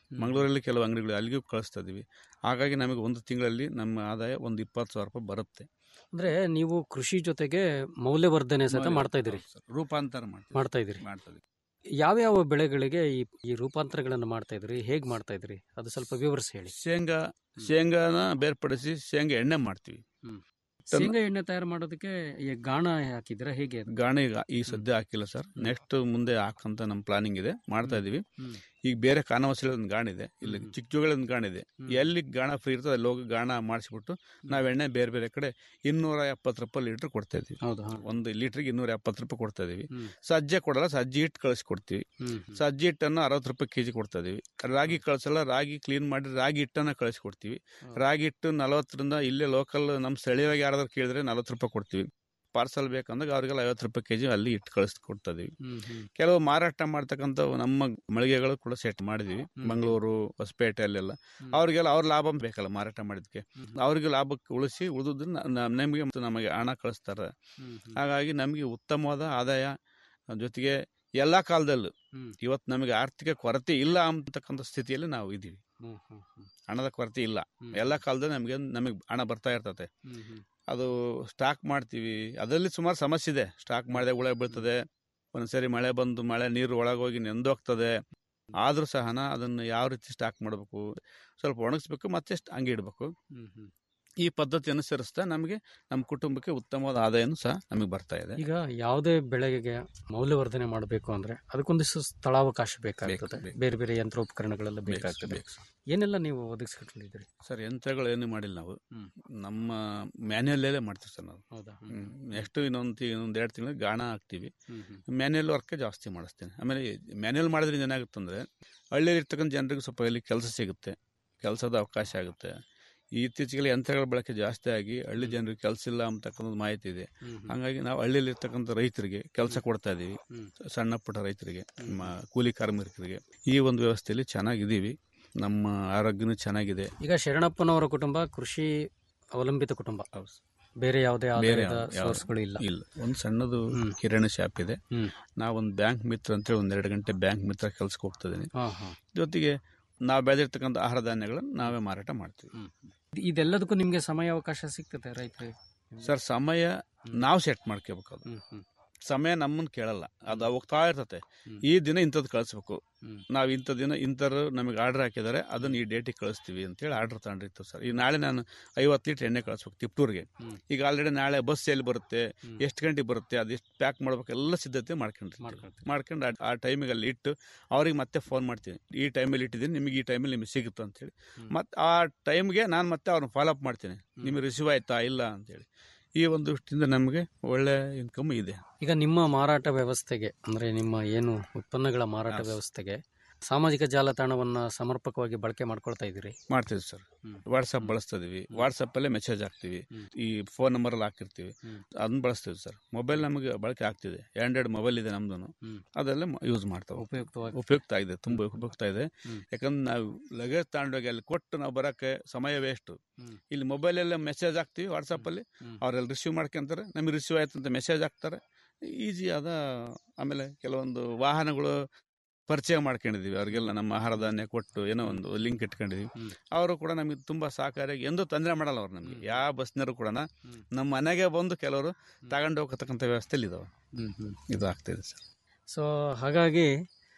ಮಂಗಳೂರಲ್ಲಿ ಕೆಲವು ಅಂಗಡಿಗಳು ಅಲ್ಲಿಗೂ ಕಳಿಸ್ತಾ ಇದೀವಿ ಹಾಗಾಗಿ ನಮಗೆ ಒಂದು ತಿಂಗಳಲ್ಲಿ ನಮ್ಮ ಆದಾಯ ಒಂದು ಇಪ್ಪತ್ತು ಸಾವಿರ ರೂಪಾಯಿ ಬರುತ್ತೆ ಅಂದ್ರೆ ನೀವು ಕೃಷಿ ಜೊತೆಗೆ ಮೌಲ್ಯವರ್ಧನೆ ಸಹಿತ ಮಾಡ್ತಾ ಇದ್ದೀರಿ ಹೌದು ಸರ್. ರೂಪಾಂತರ ಮಾಡ್ತೀವಿ ಮಾಡ್ತಾ ಇದ್ದೀರಿ ಮಾಡ್ತಾ ಇದೀವಿ ಯಾವ್ಯಾವ ಬೆಳೆಗಳಿಗೆ ಈ ಈ ರೂಪಾಂತರಗಳನ್ನು ಮಾಡ್ತಾ ಇದ್ರಿ ಹೇಗ್ ಮಾಡ್ತಾ ಇದ್ರಿ ಅದು ಸ್ವಲ್ಪ ವಿವರಿಸಿ ಹೇಳಿ ಶೇಂಗಾ ಶೇಂಗಾನ ಬೇರ್ಪಡಿಸಿ ಶೇಂಗಾ ಎಣ್ಣೆ ಮಾಡ್ತೀವಿ ಟನ್- ಶೇಂಗಾ ಎಣ್ಣೆ ತಯಾರು ಮಾಡೋದಕ್ಕೆ ಈ ಗಾಣ ಹಾಕಿದ್ರೆ ಹೇಗೆ ಅದು? ಗಾಣಿ ಈಗ ಈ ಸದ್ಯ ಹಾಕಿಲ್ಲ ಸರ್ ನೆಕ್ಸ್ಟ್ ಮುಂದೆ ಹಾಕಂತ ನಮ್ಮ ಪ್ಲಾನಿಂಗ್ ಇದೆ ಮಾಡ್ತಾ ಇದೀವಿ ಹ್ಮ್. ಈಗ ಬೇರೆ ಕಾನವಸಲಿ ಒಂದು ಗಾಣ ಇದೆ ಇಲ್ಲಿ ಹ್ಮ್. ಚಿಕ್ಕ ಒಂದು ಗಾಣ ಇದೆ ಹ್ಮ್. ಎಲ್ಲಿ ಗಾಣ ಫ್ರೀ ಇರ್ತದೆ ಅಲ್ಲಿ ಹೋಗಿ ಗಾಣ ಮಾಡಿಸ್ಬಿಟ್ಟು ನಾವು ಎಣ್ಣೆ ಬೇರೆ ಬೇರೆ ಕಡೆ ಇನ್ನೂರ ಎಪ್ಪತ್ತು ರೂಪಾಯಿ ಲೀಟರ್ ಕೊಡ್ತಾ ಇದೀವಿ ಹೌದು ಹಾ. ಒಂದು ಲೀಟ್ರಿಗೆ ಇನ್ನೂರ ಎಪ್ಪತ್ತು ರೂಪಾಯಿ ಕೊಡ್ತಾ ಇದೀವಿ ಹ್ಮ್. ಸಜ್ಜೆ ಕೊಡಲ್ಲ ಸಜ್ಜಿ ಹಿಟ್ಟು ಕಳಿಸ್ಕೊಡ್ತೀವಿ ಹ್ಮ್, ಹ್ಮ್. ಸಜ್ಜಿ ಹಿಟ್ಟನ್ನು ಅರವತ್ತು ರೂಪಾಯಿ ಕೆಜಿ ಕೊಡ್ತಾ ಇದೀವಿ ರಾಗಿ ಕಳಿಸಲ್ಲ ರಾಗಿ ಕ್ಲೀನ್ ಮಾಡಿ ರಾಗಿ ಹಿಟ್ಟನ್ನು ಕಳಿಸ್ಕೊಡ್ತೀವಿ ರಾಗಿ ಹಿಟ್ಟು ನಲವತ್ತರಿಂದ ಇಲ್ಲೇ ಲೋಕಲ್ ನಮ್ಮ ಸ್ಥಳೀಯವಾಗಿ ಯಾರಾದ್ರೂ ಕೇಳಿದ್ರೆ ನಲವತ್ತು ರೂಪಾಯಿ ಕೊಡ್ತೀವಿ ಪಾರ್ಸಲ್ ಬೇಕಂದಾಗ ಅವ್ರಿಗೆಲ್ಲ ಐವತ್ತು ರೂಪಾಯಿ ಕೆಜಿ ಅಲ್ಲಿ ಇಟ್ಟು ಕಳಿಸ್ಕೊಡ್ತಾ ಇದೀವಿ ಹ್ಮ್, ಹ್ಮ್. ಕೆಲವು ಮಾರಾಟ ಮಾಡ್ತಕ್ಕಂಥ ನಮ್ಮ ಮಳಿಗೆಗಳು ಕೂಡ ಸೆಟ್ ಮಾಡಿದೀವಿ ಮಂಗಳೂರು ಹೊಸಪೇಟೆ ಅಲ್ಲೆಲ್ಲ ಅವ್ರಿಗೆಲ್ಲ ಅವ್ರ ಲಾಭ ಬೇಕಲ್ಲ ಮಾರಾಟ ಮಾಡಿದ್ಕೆ ಅವ್ರಿಗೆ ಲಾಭಕ್ಕೆ ಉಳಿಸಿ ಉಳಿದನ್ನ ನಮಗೆ ಮತ್ತು ನಮಗೆ ಹಣ ಕಳಿಸ್ತಾರೆ ಹ್ಮ್, ಹ್ಮ್. ಹಾಗಾಗಿ ನಮಗೆ ಉತ್ತಮವಾದ ಆದಾಯ ಜೊತೆಗೆ ಎಲ್ಲ ಕಾಲದಲ್ಲೂ ಹ್ಮ್. ಇವತ್ತು ನಮಗೆ ಆರ್ಥಿಕ ಕೊರತೆ ಇಲ್ಲ ಅಂತಕ್ಕಂಥ ಸ್ಥಿತಿಯಲ್ಲಿ ನಾವು ಇದ್ದೀವಿ ಹ್ಮ್, ಹ್ಮ್, ಹ್ಮ್. ಹಣದ ಕೊರತೆ ಇಲ್ಲ ಹ್ಮ್. ಎಲ್ಲ ಕಾಲದಲ್ಲಿ ನಮಗೆ ನಮಗೆ ಹಣ ಬರ್ತಾ ಇರ್ತದೆ ಹ್ಮ್, ಹ್ಮ್. ಅದು ಸ್ಟಾಕ್ ಮಾಡ್ತೀವಿ ಅದರಲ್ಲಿ ಸುಮಾರು ಸಮಸ್ಯೆ ಇದೆ ಸ್ಟಾಕ್ ಮಾಡಿದಾಗ ಹುಳ ಬೀಳ್ತದೆ ಒಂದ್ಸರಿ ಮಳೆ ಬಂದು ಮಳೆ ನೀರು ಒಳಗೋಗಿ ನೆಂದೋಗ್ತದೆ ಆದ್ರೂ ಸಹನ ಅದನ್ನು ಯಾವ ರೀತಿ ಸ್ಟಾಕ್ ಮಾಡಬೇಕು ಸ್ವಲ್ಪ ಒಣಗಿಸ್ಬೇಕು ಮತ್ತೆ ಸ್ಟ್- ಹಂಗೆ ಇಡಬೇಕು ಹ್ಮ್, ಹ್ಮ್. ಈ ಪದ್ಧತಿ ಅನುಸರಿಸ್ತಾ ನಮಗೆ ನಮ್ಮ ಕುಟುಂಬಕ್ಕೆ ಉತ್ತಮವಾದ ಆದಾಯನೂ ಸಹ ನಮಗೆ ಬರ್ತಾ ಇದೆ ಈಗ ಯಾವುದೇ ಬೆಳೆಗೆ ಮೌಲ್ಯವರ್ಧನೆ ಮಾಡಬೇಕು ಅಂದ್ರೆ ಅದಕ್ಕೊಂದಿಷ್ಟು ಸ್ಥಳಾವಕಾಶ ಬೇಕಾಗ್ತದೆ ಬೇಕು. ಬೇರೆ ಬೇರೆ ಯಂತ್ರೋಪಕರಣಗಳೆಲ್ಲ ಬೇಕಾಗ್ತದೆ ಬೇಕು ಸರ್. ಏನೆಲ್ಲ ನೀವು ಒದಗಿಸ್ಕೊಂಡಿದ್ದೀರಿ ಸರ್ ಯಂತ್ರಗಳು ಏನು ಮಾಡಿಲ್ಲ ನಾವು ಹ್ಮ್. ನಮ್ಮ ಮ್ಯಾನ್ಯಲ್ಲೇ ಮಾಡ್ತೀವಿ ಸರ್ ನಾವು ಹೌದಾ ನೆಕ್ಸ್ಟ್ ಇನ್ನೊಂದು ಇನ್ನೊಂದು ಎರಡು ತಿಂಗಳಿಗೆ ಗಾಣ ಹಾಕ್ತೀವಿ ಹ್ಮ್, ಹ್ಮ್. ಮ್ಯಾನ್ಯಲ್ ವರ್ಕ್ ಜಾಸ್ತಿ ಮಾಡಿಸ್ತೇನೆ ಆಮೇಲೆ ಮ್ಯಾನ್ಯಲ್ ಮಾಡಿದ್ರಿಂದ ಏನಾಗುತ್ತೆ ಅಂದರೆ ಹಳ್ಳಿಯಲ್ಲಿ ಇರ್ತಕ್ಕಂಥ ಜನರಿಗೆ ಸ್ವಲ್ಪ ಇಲ್ಲಿ ಕೆಲಸ ಸಿಗುತ್ತೆ ಕೆಲಸದ ಅವಕಾಶ ಆಗುತ್ತೆ ಈ ಇತ್ತೀಚೆಗೆ ಯಂತ್ರಗಳ ಬಳಕೆ ಜಾಸ್ತಿ ಆಗಿ ಹಳ್ಳಿ ಜನರಿಗೆ ಕೆಲಸ ಇಲ್ಲ ಅಂತಕ್ಕಂಥದ್ದು ಮಾಹಿತಿ ಇದೆ ಹ್ಮ್, ಹ್ಮ್. ಹಾಗಾಗಿ ನಾವು ಹಳ್ಳಿಯಲ್ಲಿ ಇರ್ತಕ್ಕಂಥ ರೈತರಿಗೆ ಕೆಲಸ ಕೊಡ್ತಾ ಇದ್ದೀವಿ ಹ್ಮ್. ಸಣ್ಣ ಪುಟ್ಟ ರೈತರಿಗೆ ನಮ್ಮ ಕೂಲಿ ಕಾರ್ಮಿಕರಿಗೆ ಈ ಒಂದು ವ್ಯವಸ್ಥೆಯಲ್ಲಿ ಚೆನ್ನಾಗಿದ್ದೀವಿ ನಮ್ಮ ಆರೋಗ್ಯನೂ ಚೆನ್ನಾಗಿದೆ ಈಗ ಶರಣಪ್ಪನವರ ಕುಟುಂಬ ಕೃಷಿ ಅವಲಂಬಿತ ಕುಟುಂಬ ಬೇರೆ ಯಾವುದೇ ಬೇರೆ ಆದಾಯದ ಯಾವ- ಯಾವ- ಸೋರ್ಸ್ಗಳು ಇಲ್ಲ ಇಲ್ಲ ಒಂದು ಸಣ್ಣದು ಕಿರಾಣಿ ಶಾಪ್ ಇದೆ ಹ್ಮ್. ನಾವೊಂದು ಬ್ಯಾಂಕ್ ಮಿತ್ರ ಅಂತೇಳಿ ಒಂದೆರಡು ಗಂಟೆ ಬ್ಯಾಂಕ್ ಮಿತ್ರ ಕೆಲ್ಸಕ್ಕೆ ಹೋಗ್ತಿದ್ದೀನಿ ಹಾ, ಹಾ. ಜೊತೆಗೆ ನಾವು ಬೆಳೆದಿರ್ತಕ್ಕಂಥ ಆಹಾರ ಧಾನ್ಯಗಳನ್ನು ನಾವೇ ಮಾರಾಟ ಮಾಡ್ತೀವಿ ಇದೆಲ್ಲದಕ್ಕೂ ನಿಮ್ಗೆ ಸಮಯ ಅವಕಾಶ ಸಿಗ್ತದೆ ರೈತರಿಗೆ ಸರ್ ಸಮಯ ನಾವು ಸೆಟ್ ಮಾಡ್ಕೋಬೇಕು ಅದು ಹ್ಮ್, ಹ್ಮ್. ಸಮಯ ನಮ್ಮನ್ನು ಕೇಳಲ್ಲ ಅದು ಹೋಗ್ತಾ ಇರ್ತತೆ ಹ್ಮ್. ಈ ದಿನ ಇಂಥದ್ದು ಕಳಿಸ್ಬೇಕು ಹ್ಮ್. ನಾವು ಇಂಥ ದಿನ ಇಂಥರು ನಮಗೆ ಆರ್ಡರ್ ಹಾಕಿದ್ದಾರೆ ಅದನ್ನ ಈ ಡೇಟಿಗೆ ಕಳಿಸ್ತೀವಿ ಅಂತೇಳಿ ಆರ್ಡರ್ ತಗೊಂಡಿರ್ತೀವಿ ಸರ್ ಈಗ ನಾಳೆ ನಾನು ಐವತ್ತು ಲೀಟ್ರ್ ಎಣ್ಣೆ ಕಳಿಸ್ಬೇಕು ತಿಪ್ಟೂರ್ಗೆ ಹ್ಮ್. ಈಗ ಆಲ್ರೆಡಿ ನಾಳೆ ಬಸ್ ಎಲ್ಲಿ ಬರುತ್ತೆ ಹ್ಮ್. ಎಷ್ಟು ಗಂಟೆಗೆ ಬರುತ್ತೆ ಅದು ಎಷ್ಟು ಪ್ಯಾಕ್ ಮಾಡ್ಬೇಕು ಎಲ್ಲ ಸಿದ್ಧತೆ ಮಾಡ್ಕೊಂಡ್ರಿ ಮಾಡ್ಕೊಳ್ತೀವಿ. ಮಾಡ್ಕೊಂಡು ಆ- ಆ ಟೈಮಿಗೆ ಅಲ್ಲಿ ಇಟ್ಟು ಅವ್ರಿಗೆ ಮತ್ತೆ ಫೋನ್ ಮಾಡ್ತೀನಿ ಈ ಟೈಮಲ್ಲಿ ಇಟ್ಟಿದ್ದೀನಿ ನಿಮಗೆ ಈ ಟೈಮಲ್ಲಿ ನಿಮಗೆ ಸಿಗುತ್ತೆ ಅಂತೇಳಿ ಹ್ಮ್. ಮತ್ತು ಆ ಟೈಮ್ಗೆ ನಾನು ಮತ್ತೆ ಅವ್ರನ್ನ ಫಾಲೋಅಪ್ ಮಾಡ್ತೀನಿ ನಿಮಗೆ ರಿಸೀವ್ ಆಯ್ತಾ ಇಲ್ಲ ಅಂತೇಳಿ ಈ ಒಂದು ದೃಷ್ಟಿಯಿಂದ ನಮಗೆ ಒಳ್ಳೆ ಇನ್ಕಮ್ ಇದೆ ಈಗ ನಿಮ್ಮ ಮಾರಾಟ ವ್ಯವಸ್ಥೆಗೆ ಅಂದ್ರೆ ನಿಮ್ಮ ಏನು ಉತ್ಪನ್ನಗಳ ಮಾರಾಟ ವ್ಯವಸ್ಥೆಗೆ ಸಾಮಾಜಿಕ ಜಾಲತಾಣವನ್ನ ಸಮರ್ಪಕವಾಗಿ ಬಳಕೆ ಮಾಡ್ಕೊಳ್ತಾ ಇದ್ದೀರಿ ಮಾಡ್ತೀವಿ ಸರ್ ಹ್ಮ್. ವಾಟ್ಸಪ್ ಬಳಸ್ತಾ ಇದೀವಿ ವಾಟ್ಸಪ್ಪಲ್ಲೇ ಮೆಸೇಜ್ ಹಾಕ್ತೀವಿ ಹ್ಮ್. ಈ ಫೋನ್ ನಂಬರಲ್ಲಿ ಹಾಕಿರ್ತೀವಿ ಹ್ಮ್. ಅದನ್ನ ಬಳಸ್ತೀವಿ ಸರ್ ಮೊಬೈಲ್ ನಮಗೆ ಬಳಕೆ ಆಗ್ತಿದೆ ಆ್ಯಂಡ್ರಾಯ್ಡ್ ಮೊಬೈಲ್ ಇದೆ ನಮ್ದು ಹ್ಮ್. ಅದೆಲ್ಲ ಯೂಸ್ ಮಾಡ್ತಾವೆ ಉಪಯುಕ್ತವಾಗಿ ಉಪಯುಕ್ತ ಆಗಿದೆ ತುಂಬ ಉಪಯುಕ್ತ ಇದೆ ಹ್ಮ್. ಯಾಕಂದ್ರೆ ನಾವು ಲಗೇಜ್ ತಗೊಂಡೋಗಿ ಅಲ್ಲಿ ಕೊಟ್ಟು ನಾವು ಬರೋಕ್ಕೆ ಸಮಯ ವೇಸ್ಟು ಹ್ಮ್. ಇಲ್ಲಿ ಮೊಬೈಲಲ್ಲೇ ಮೆಸೇಜ್ ಹಾಕ್ತೀವಿ ವಾಟ್ಸಪ್ಪಲ್ಲಿ ಹ್ಮ್. ಅವರೆಲ್ಲ ರಿಸೀವ್ ಮಾಡ್ಕೊಂತಾರೆ ನಮಗೆ ರಿಸೀವ್ ಆಯ್ತು ಅಂತ ಮೆಸೇಜ್ ಹಾಕ್ತಾರೆ ಈಸಿ ಆದ ಆಮೇಲೆ ಕೆಲವೊಂದು ವಾಹನಗಳು ಪರಿಚಯ ಮಾಡ್ಕೊಂಡಿದೀವಿ ಅವ್ರಿಗೆಲ್ಲ ನಮ್ಮ ಆಹಾರ ಧಾನ್ಯ ಕೊಟ್ಟು ಏನೋ ಒಂದು ಲಿಂಕ್ ಇಟ್ಕೊಂಡಿದೀವಿ ಹ್ಮ್. ಅವರು ಕೂಡ ನಮಗೆ ತುಂಬಾ ಸಹಕಾರಿಯಾಗಿ ಎಂದೂ ತೊಂದರೆ ಮಾಡಲ್ಲ ಅವ್ರು ನಮಗೆ ಯಾವ ಬಸ್ನವರು ಕೂಡ ಹ್ಮ್. ನಮ್ಮ ಮನೆಗೆ ಬಂದು ಕೆಲವರು ತಗೊಂಡು ಹೋಗತಕ್ಕಂಥ ವ್ಯವಸ್ಥೆಯಲ್ಲಿ ಇದಾವೆ ಹ್ಮ್, ಹ್ಮ್. ಇದು ಆಗ್ತಿದೆ ಸರ್ ಸೊ ಹಾಗಾಗಿ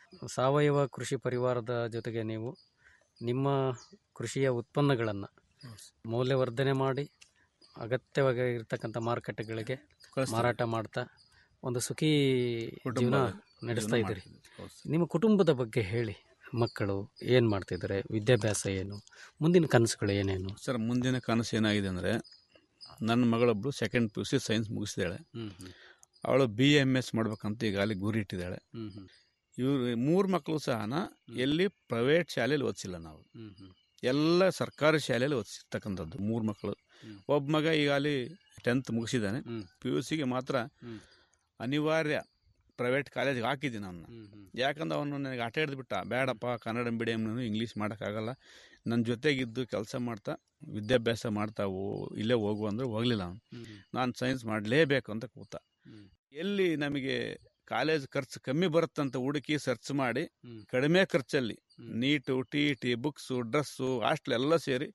ಸಾವಯವ ಕೃಷಿ ಪರಿವಾರದ ಜೊತೆಗೆ ನೀವು ನಿಮ್ಮ ಕೃಷಿಯ ಉತ್ಪನ್ನಗಳನ್ನು ಮೌಲ್ಯವರ್ಧನೆ ಮಾಡಿ ಅಗತ್ಯವಾಗಿ ಇರ್ತಕ್ಕಂಥ ಮಾರುಕಟ್ಟೆಗಳಿಗೆ ಕಳಿಸ್ತೀವಿ. ಮಾರಾಟ ಮಾಡ್ತಾ ಒಂದು ಸುಖಿ ಕುಟುಂಬ ಜೀವನ ನಡೆಸ್ತಾ ಜೀವನ ಇದ್ದೀರಿ ಮಾಡ್ತಿದ್ದೀವಿ. ಹೌದು ಸರ್. ನಿಮ್ಮ ಕುಟುಂಬದ ಬಗ್ಗೆ ಹೇಳಿ ಮಕ್ಕಳು ಏನು ಮಾಡ್ತಿದ್ದಾರೆ ವಿದ್ಯಾಭ್ಯಾಸ ಏನು ಮುಂದಿನ ಕನಸುಗಳು ಏನೇನು ಸರ್ ಮುಂದಿನ ಕನಸು ಏನಾಗಿದೆ ಅಂದರೆ ನನ್ನ ಮಗಳೊಬ್ಬಳು second P U C science ಮುಗಿಸಿದಾಳೆ ಹ್ಮ್ ಹ್ಮ್ ಅವಳು ಬಿ ಎಮ್ ಎಸ್ ಮಾಡ್ಬೇಕಂತ ಈಗಾಗಲೇ ಗುರಿ ಇಟ್ಟಿದ್ದಾಳೆ ಹ್ಮ್ ಹ್ಮ್ ಇವ್ರು ಮೂರು ಮಕ್ಕಳು ಸಹ ಎಲ್ಲಿ ಪ್ರೈವೇಟ್ ಶಾಲೆಯಲ್ಲಿ ಓದಿಸಿಲ್ಲ ನಾವು ಹ್ಮ್ ಹ್ಮ್ ಎಲ್ಲ ಸರ್ಕಾರಿ ಶಾಲೆಯಲ್ಲಿ ಓದಿಸಿರ್ತಕ್ಕಂಥದ್ದು ಮೂರು ಮಕ್ಕಳು ಹ್ಮ್. ಒಬ್ಬ ಮಗ ಈಗ ಅಲ್ಲಿ ಟೆಂತ್ ಮುಗಿಸಿದ್ದಾನೆ ಹ್ಮ್. ಪಿ ಯು ಸಿಗೆ ಮಾತ್ರ ಹ್ಮ್. ಅನಿವಾರ್ಯ ಪ್ರೈವೇಟ್ ಕಾಲೇಜ್ಗೆ ಹಾಕಿದ್ದೀನಿ ಅವನ್ನ ಹ್ಮ್ ಹ್ಮ್ ಯಾಕಂದ್ರೆ ಅವನು ನನಗೆ ಆಟ ಹಿಡಿದ್ಬಿಟ್ಟ ಬೇಡಪ್ಪ ಕನ್ನಡ ಮೀಡಿಯಮ್ನು ಇಂಗ್ಲೀಷ್ ಮಾಡೋಕ್ಕಾಗಲ್ಲ ನನ್ನ ಜೊತೆಗಿದ್ದು ಕೆಲಸ ಮಾಡ್ತಾ ವಿದ್ಯಾಭ್ಯಾಸ ಮಾಡ್ತಾ ಓ ಇಲ್ಲೇ ಹೋಗು ಅಂದ್ರೆ ಹೋಗಲಿಲ್ಲ ಅವನು ಹ್ಮ್ ಹ್ಮ್ ನಾನು ಸೈನ್ಸ್ ಮಾಡಲೇಬೇಕು ಅಂತ ಕೂತ ಹ್ಮ್. ಎಲ್ಲಿ ನಮಗೆ ಕಾಲೇಜ್ ಖರ್ಚು ಕಮ್ಮಿ ಬರುತ್ತಂತ ಹುಡುಕಿ ಸರ್ಚ್ ಮಾಡಿ ಹ್ಮ್. ಕಡಿಮೆ ಖರ್ಚಲ್ಲಿ NEET T T books dress hostel ಎಲ್ಲ ಸೇರಿ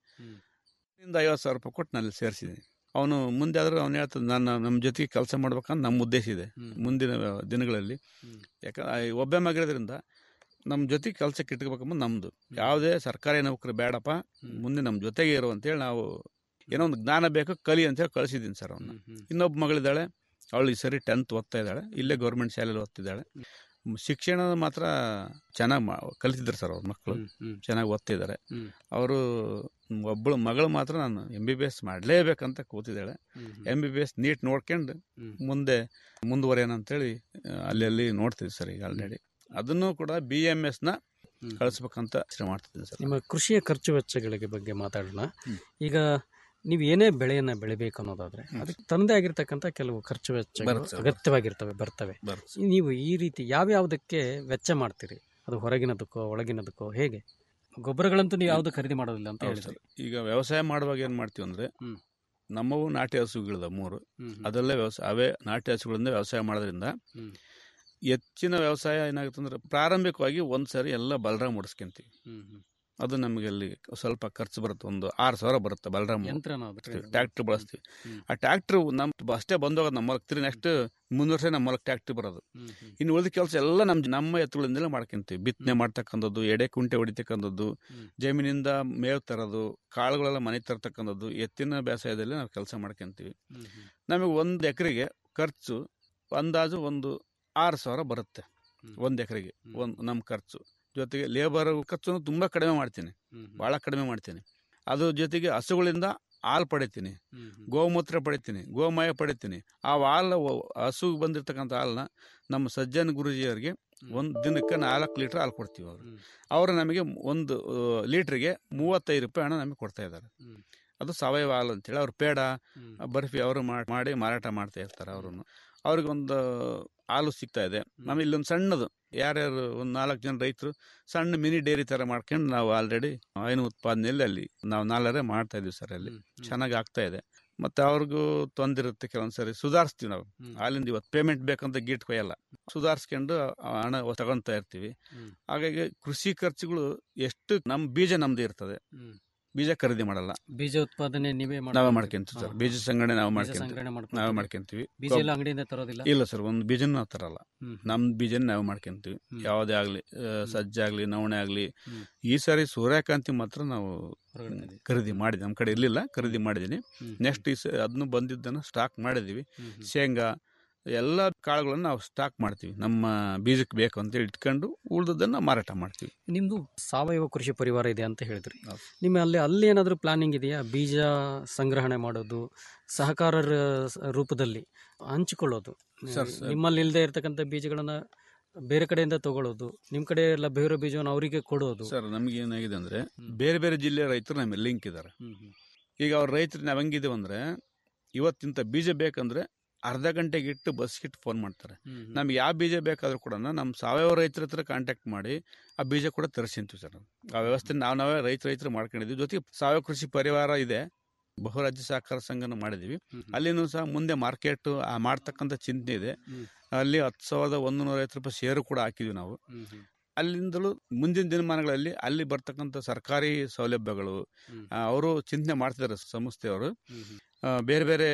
ಇಂದ ಐವತ್ತು ಸಾವಿರ ರೂಪಾಯಿ ಕೊಟ್ಟು ನಾನು ಸೇರಿಸಿದ್ದೀನಿ ಅವನು ಮುಂದೆ ಆದರೂ ಅವನು ಹೇಳ್ತದೆ ನಾನು ನಮ್ಮ ಜೊತೆಗೆ ಕೆಲಸ ಮಾಡ್ಬೇಕಂತ ನಮ್ಮ ಉದ್ದೇಶ ಇದೆ ಮುಂದಿನ ದಿನಗಳಲ್ಲಿ ಯಾಕಂದ್ರೆ ಒಬ್ಬ ಮಗಿರೋದ್ರಿಂದ ನಮ್ಮ ಜೊತೆಗೆ ಕೆಲಸಕ್ಕೆ ಇಟ್ಕೋಬೇಕಂಬ ನಮ್ಮದು ಯಾವುದೇ ಸರ್ಕಾರಿ ನೌಕರಿ ಬೇಡಪ್ಪ ಮುಂದೆ ನಮ್ಮ ಜೊತೆಗೆ ಇರು ಅಂತೇಳಿ ನಾವು ಏನೋ ಒಂದು ಜ್ಞಾನ ಬೇಕು ಕಲಿ ಅಂತೇಳಿ ಕಳಿಸಿದ್ದೀನಿ ಸರ್ ಅವನ್ನ ಇನ್ನೊಬ್ಬ ಮಗಳಿದ್ದಾಳೆ ಅವಳು ಈ ಸರಿ ಟೆಂತ್ ಓದ್ತಾ ಇದ್ದಾಳೆ ಇಲ್ಲೇ ಗೌರ್ಮೆಂಟ್ ಶಾಲೆಯಲ್ಲಿ ಓದ್ತಿದ್ದಾಳೆ ಮ್, ಶಿಕ್ಷಣ ಮಾತ್ರ ಚೆನ್ನಾಗಿ ಮಾ ಕಲಿತಿದ್ದಾರೆ ಸರ್ ಅವ್ರ ಮಕ್ಕಳು ಚೆನ್ನಾಗಿ ಓದ್ತಿದ್ದಾರೆ ಅವರು ಒಬ್ಬಳು ಮಗಳು ಮಾತ್ರ ನಾನು ಎಮ್ ಬಿ ಬಿ ಎಸ್ ಮಾಡಲೇಬೇಕಂತ ಕೂತಿದ್ದಾಳೆ M B B S NEET ನೋಡ್ಕೊಂಡು ಮುಂದೆ ಮುಂದುವರಿಯೋಣ ಅಂತೇಳಿ ಆ, ಅಲ್ಲಿ ಅಲ್ಲಿ ನೋಡ್ತಿದ್ವಿ ಸರ್ ಈಗ ಆಲ್ರೆಡಿ ಅದನ್ನು ಕೂಡ ಬಿ ಎಮ್ ಎಸ್ನ ಕಳಿಸ್ಬೇಕಂತ ಯೋಚನೆ ಮಾಡ್ತಿದ್ದೀನಿ ಸರ್ ನಿಮ್ಮ ಕೃಷಿಯ ಖರ್ಚು ವೆಚ್ಚಗಳಿಗೆ ಬಗ್ಗೆ ಮಾತಾಡೋಣ ಈಗ ನೀವು ಏನೇ ಬೆಳೆಯನ್ನ ಬೆಳಿಬೇಕು ಅನ್ನೋದಾದ್ರೆ ಅದಕ್ಕೆ ತನ್ನದೇ ಆಗಿರ್ತಕ್ಕಂಥ ಕೆಲವು ಖರ್ಚು ವೆಚ್ಚಗಳು ಬರುತ್ತೆ ಸರ್, ಅಗತ್ಯವಾಗಿರ್ತವೆ ಬರ್ತವೆ ಬರುತ್ತೆ ನೀವು ಈ ರೀತಿ ಯಾವ್ಯಾವುದಕ್ಕೆ ವೆಚ್ಚ ಮಾಡ್ತೀರಿ ಅದು ಹೊರಗಿನದಕ್ಕೋ ಒಳಗಿನದಕ್ಕೋ ಹೇಗೆ ಗೊಬ್ಬರಗಳಂತೂ ನೀವು ಯಾವುದು ಖರೀದಿ ಮಾಡೋದಿಲ್ಲ ಅಂತ ಹೌದು ಹೇಳಿದ್ರಿ ಸರ್. ಈಗ ವ್ಯವಸಾಯ ಮಾಡುವಾಗ ಏನು ಮಾಡ್ತೀವಿ ಅಂದ್ರೆ ಹ್ಮ್. ನಮ್ಮವು ನಾಟಿ ಹಸುಗಳಿದ ಮೂರು ಹ್ಮ್, ಹ್ಮ್. ಅದರಲ್ಲೇ ವ್ಯವಸಾಯ ಅವೇ ನಾಟಿ ಹಸುಗಳಿಂದ ವ್ಯವಸಾಯ ಮಾಡೋದ್ರಿಂದ ಹ್ಮ್. ಹೆಚ್ಚಿನ ವ್ಯವಸಾಯ ಏನಾಗುತ್ತೆ ಅಂದ್ರೆ ಪ್ರಾರಂಭಿಕವಾಗಿ ಒಂದು ಸಾರಿ ಎಲ್ಲ ಬಲರಾಮ್ ಓಡಿಸ್ಕೊಂತೀವಿ ಹ್ಮ್, ಹ್ಮ್. ಅದು ನಮಗೆ ಅಲ್ಲಿ ಸ್ವಲ್ಪ ಖರ್ಚು ಬರುತ್ತೆ ಒಂದು ಆರು ಸಾವಿರ ಬರುತ್ತೆ ಬಲರಾಮ್ ಯಂತ್ರನ ಅದು? ಟ್ಯಾಕ್ಟ್ರ್ ಬಳಸ್ತೀವಿ ಹ್ಮ್. ಆ ಟ್ಯಾಕ್ಟ್ರ್ ನಮ್ಮ ಅಷ್ಟೇ ಬಂದೋಗೋದು ನಮ್ಮ ಹೊಲಕ್ಕೆ ತಿರ್ಗಿ ನೆಕ್ಸ್ಟ್ ಮುಂದಿನ ವರ್ಷ ನಮ್ಮ ಹೊಲಕ್ಕೆ ಟ್ಯಾಕ್ಟ್ರ್ ಬರೋದು ಹ್ಮ್, ಹ್ಮ್. ಇನ್ನು ಉಳಿದ ಕೆಲಸ ಎಲ್ಲ ನಮ್ಮ ನಮ್ಮ ಎತ್ತುಗಳಿಂದಲೇ ಮಾಡ್ಕೊಂತೀವಿ ಬಿತ್ತನೆ ಮಾಡ್ತಕ್ಕಂಥದ್ದು ಎಡೆ ಕುಂಟೆ ಹೊಡಿತಕ್ಕಂಥದ್ದು ಹ್ಮ್. ಜಮೀನಿಂದ ಮೇವು ತರೋದು ಕಾಳುಗಳೆಲ್ಲ ಮನೆ ತರ್ತಕ್ಕಂಥದ್ದು ಎತ್ತಿನ ಬೇಸಾಯದಲ್ಲಿ ನಾವು ಕೆಲಸ ಮಾಡ್ಕೊಂತೀವಿ ಹ್ಮ್, ಹ್ಮ್. ನಮಗೆ ಒಂದು ಎಕರೆಗೆ ಖರ್ಚು ಅಂದಾಜು ಒಂದು ಆರು ಸಾವಿರ ಬರುತ್ತೆ ಹ್ಮ್. ಒಂದು ಎಕರೆಗೆ ಹ್ಮ್. ಒಂದು ನಮ್ಮ ಖರ್ಚು ಜೊತೆಗೆ ಲೇಬರ್ ಖರ್ಚನ್ನು ತುಂಬ ಕಡಿಮೆ ಮಾಡ್ತೀನಿ ಹ್ಮ್, ಹ್ಮ್. ಭಾಳ ಕಡಿಮೆ ಮಾಡ್ತೀನಿ ಅದ್ರ ಜೊತೆಗೆ ಹಸುಗಳಿಂದ ಹಾಲು ಪಡಿತೀನಿ ಹ್ಮ್, ಹ್ಮ್. ಗೋಮೂತ್ರ ಪಡಿತೀನಿ ಗೋಮಯ ಪಡಿತೀನಿ ಆ ಹಾಲು ಹಸುಗೆ ಬಂದಿರತಕ್ಕಂಥ ಹಾಲನ್ನ ನಮ್ಮ ಸಜ್ಜನ ಗುರುಜಿಯವರಿಗೆ ಒಂದು ದಿನಕ್ಕೆ ನಾಲ್ಕು ಲೀಟ್ರ್ ಹಾಲು ಕೊಡ್ತೀವಿ ಅವರು ಹ್ಮ್. ಅವರು ನಮಗೆ ಒಂದು ಲೀಟ್ರಿಗೆ ಮೂವತ್ತೈದು ರೂಪಾಯಿ ಹಣ ನಮಗೆ ಕೊಡ್ತಾ ಇದ್ದಾರೆ ಹ್ಮ್. ಅದು ಸಾವಯವ ಹಾಲು ಅಂತೇಳಿ ಅವ್ರು ಪೇಡ ಹ್ಮ್. ಬರ್ಫಿ ಅವರು ಮಾಡಿ ಮಾರಾಟ ಮಾಡ್ತಾ ಇರ್ತಾರೆ ಅವರು ಅವ್ರಿಗೆ ಒಂದು ಹಾಲು ಸಿಗ್ತಾ ಇದೆ ಆಮೇಲೆ ಇಲ್ಲೊಂದು ಸಣ್ಣದು ಯಾರ್ಯಾರು ಒಂದು ನಾಲ್ಕು ಜನ ರೈತರು ಸಣ್ಣ ಮಿನಿ ಡೈರಿ ಥರ ಮಾಡ್ಕೊಂಡು ನಾವು ಆಲ್ರೆಡಿ ಹೈನು ಉತ್ಪಾದನೆಯಲ್ಲಿ ಅಲ್ಲಿ ನಾವು ನಾಲ್ಕರೇ ಮಾಡ್ತಾ ಇದೀವಿ ಸರ್ ಅಲ್ಲಿ ಹ್ಮ್, ಹ್ಮ್. ಚೆನ್ನಾಗಿ ಆಗ್ತಾ ಇದೆ ಮತ್ತೆ ಅವ್ರಿಗೂ ತೊಂದಿರುತ್ತೆ ಕೆಲವೊಂದು ಸರಿ ಸುಧಾರಿಸ್ತೀವಿ ನಾವು ಹ್ಮ್. ಹಾಲಿಂದ ಇವತ್ತು ಪೇಮೆಂಟ್ ಬೇಕಂತ ಗೀಟ್ ಕೊಯ್ಯಲ್ಲ ಸುಧಾರಿಸ್ಕೊಂಡು ಆ ಹಣ ತಗೊಳ್ತಾ ಇರ್ತೀವಿ ಹ್ಮ್. ಹಾಗಾಗಿ ಕೃಷಿ ಖರ್ಚುಗಳು ಎಷ್ಟು ನಮ್ಮ ಬೀಜ ನಮ್ದು ಇರ್ತದೆ ಹ್ಮ್. ಬೀಜ ಖರೀದಿ ಮಾಡಲ್ಲ ಬೀಜ ಉತ್ಪಾದನೆ ನೀವೇ ನಾವೇ ಮಾಡ್ಕೊಂತೀರಿ? ಮಾಡ್ಕೊಂತೀವಿ ಸರ್ ಹಾ, ಬೀಜ ಸಂಗ್ರಹಣೆ ನಾವು ಬೀಜ ಮಾಡ್ಕೊಂತೀವಿ ಸಂಗ್ರಹಣೆ ನಾವೇ ಮಾಡ್ಕೊಂತೀರಿ? ಮಾಡ್ಕೊಂತೀವಿ ಬೀಜ ಎಲ್ಲ ಅಂಗಡಿಯಿಂದ ತರೋದಿಲ್ಲ ಇಲ್ಲ ಸರ್ ಒಂದು ಬೀಜನ ನಾವು ತರಲ್ಲ ಹ್ಮ್. ನಮ್ಮ ಬೀಜನ ನಾವು ಮಾಡ್ಕೊಂತೀವಿ ಹ್ಮ್. ಯಾವುದೇ ಆಗಲಿ ಸಜ್ಜಾಗ್ಲಿ ನವಣೆ ಆಗಲಿ ಹ್ಮ್. ಈ ಸಾರಿ ಸೂರ್ಯಕಾಂತಿ ಮಾತ್ರ ನಾವು ಹೊರಗಡೆ ಖರೀದಿ ಮಾಡಿದ್ವಿ ನಮ್ಮ ಕಡೆ ಇರಲಿಲ್ಲ ಖರೀದಿ ಮಾಡಿದ್ದೀನಿ ಹ್ಮ್. ನೆಕ್ಸ್ಟ್ ಈ ಸ ಅದನ್ನು ಬಂದಿದ್ದನ್ನು ಸ್ಟಾಕ್ ಮಾಡಿದ್ದೀವಿ ಹ್ಮ್, ಹ್ಮ್. ಶೇಂಗಾ ಎಲ್ಲ ಕಾಳುಗಳನ್ನು ನಾವು ಸ್ಟಾಕ್ ಮಾಡ್ತೀವಿ ನಮ್ಮ ಬೀಜಕ್ಕೆ ಬೇಕು ಅಂತೇಳಿ ಇಟ್ಕೊಂಡು ಉಳಿದದ್ದನ್ನು ಮಾರಾಟ ಮಾಡ್ತೀವಿ ನಿಮ್ದು ಸಾವಯವ ಕೃಷಿ ಪರಿವಾರ ಇದೆ ಅಂತ ಹೇಳಿದ್ರಿ ಹೌದು. ನಿಮ್ಮ ಅಲ್ಲಿ ಅಲ್ಲಿ ಏನಾದರೂ ಪ್ಲಾನಿಂಗ್ ಇದೆಯಾ ಬೀಜ ಸಂಗ್ರಹಣೆ ಮಾಡೋದು ಸಹಕಾರರ ಸ- ರೂಪದಲ್ಲಿ ಹಂಚಿಕೊಳ್ಳೋದು ಸರ್, ಸರ್. ನಿಮ್ಮಲ್ಲಿ ಇಲ್ಲದೆ ಇರತಕ್ಕಂಥ ಬೀಜಗಳನ್ನ ಬೇರೆ ಕಡೆಯಿಂದ ತಗೊಳ್ಳೋದು ನಿಮ್ಮ ಕಡೆ ಲಭ್ಯವಿರೋ ಬೀಜವನ್ನು ಅವರಿಗೆ ಕೊಡೋದು ಸರ್ ನಮ್ಗೆ ಏನಾಗಿದೆ ಅಂದರೆ ಬೇರೆ ಬೇರೆ ಜಿಲ್ಲೆಯ ರೈತರು ನಮಗೆ ಲಿಂಕ್ ಇದ್ದಾರೆ ಹ್ಮ್, ಹ್ಮ್. ಈಗ ಅವ್ರ ರೈತರು ನಾವು ಹೆಂಗಿದ್ದೇವೆ ಅಂದರೆ ಇವತ್ತಿಂತ ಬೀಜ ಬೇಕಂದ್ರೆ ಅರ್ಧ ಗಂಟೆಗೆ ಇಟ್ಟು ಬಸ್ಗಿಟ್ಟು ಫೋನ್ ಮಾಡ್ತಾರೆ ಹ್ಮ್, ಹ್ಮ್. ನಮ್ಗೆ ಯಾವ ಬೀಜ ಬೇಕಾದರೂ ಕೂಡ ನಮ್ಮ ಸಾವಯವ ರೈತರ ಹತ್ರ ಕಾಂಟ್ಯಾಕ್ಟ್ ಮಾಡಿ ಆ ಬೀಜ ಕೂಡ ತರಿಸಿಂತೀವಿ ಸರ್ ನಾವು. ಆ ವ್ಯವಸ್ಥೆ ನಾವು ನಾವೇ ರೈತ ರೈತರು ಮಾಡ್ಕೊಂಡಿದ್ವಿ ಜೊತೆಗೆ ಸಾವಯವ ಕೃಷಿ ಪರಿವಾರ ಇದೆ ಬಹುರಾಜ್ಯ ಸಹಕಾರ ಸಂಘನ ಮಾಡಿದ್ದೀವಿ ಹ್ಮ್, ಹ್ಮ್. ಅಲ್ಲಿನೂ ಸಹ ಮುಂದೆ ಮಾರ್ಕೆಟ್ ಆ ಮಾಡ್ತಕ್ಕಂಥ ಚಿಂತನೆ ಇದೆ ಹ್ಮ್. ಅಲ್ಲಿ ಹತ್ತು ಸಾವಿರದ ಒಂದು ನೂರ ಐವತ್ತು ರೂಪಾಯಿ ಶೇರು ಕೂಡ ಹಾಕಿದ್ವಿ ನಾವು ಹ್ಮ್, ಹ್ಮ್. ಅಲ್ಲಿಂದಲೂ ಮುಂದಿನ ದಿನಮಾನಗಳಲ್ಲಿ ಅಲ್ಲಿ ಬರ್ತಕ್ಕಂಥ ಸರ್ಕಾರಿ ಸೌಲಭ್ಯಗಳು ಹ್ಮ್. ಆ, ಅವರು ಚಿಂತನೆ ಮಾಡ್ತಿದ್ದಾರೆ ಸಂಸ್ಥೆಯವರು ಹ್ಮ್, ಹ್ಮ್. ಆ, ಬೇರೆ ಬೇರೆ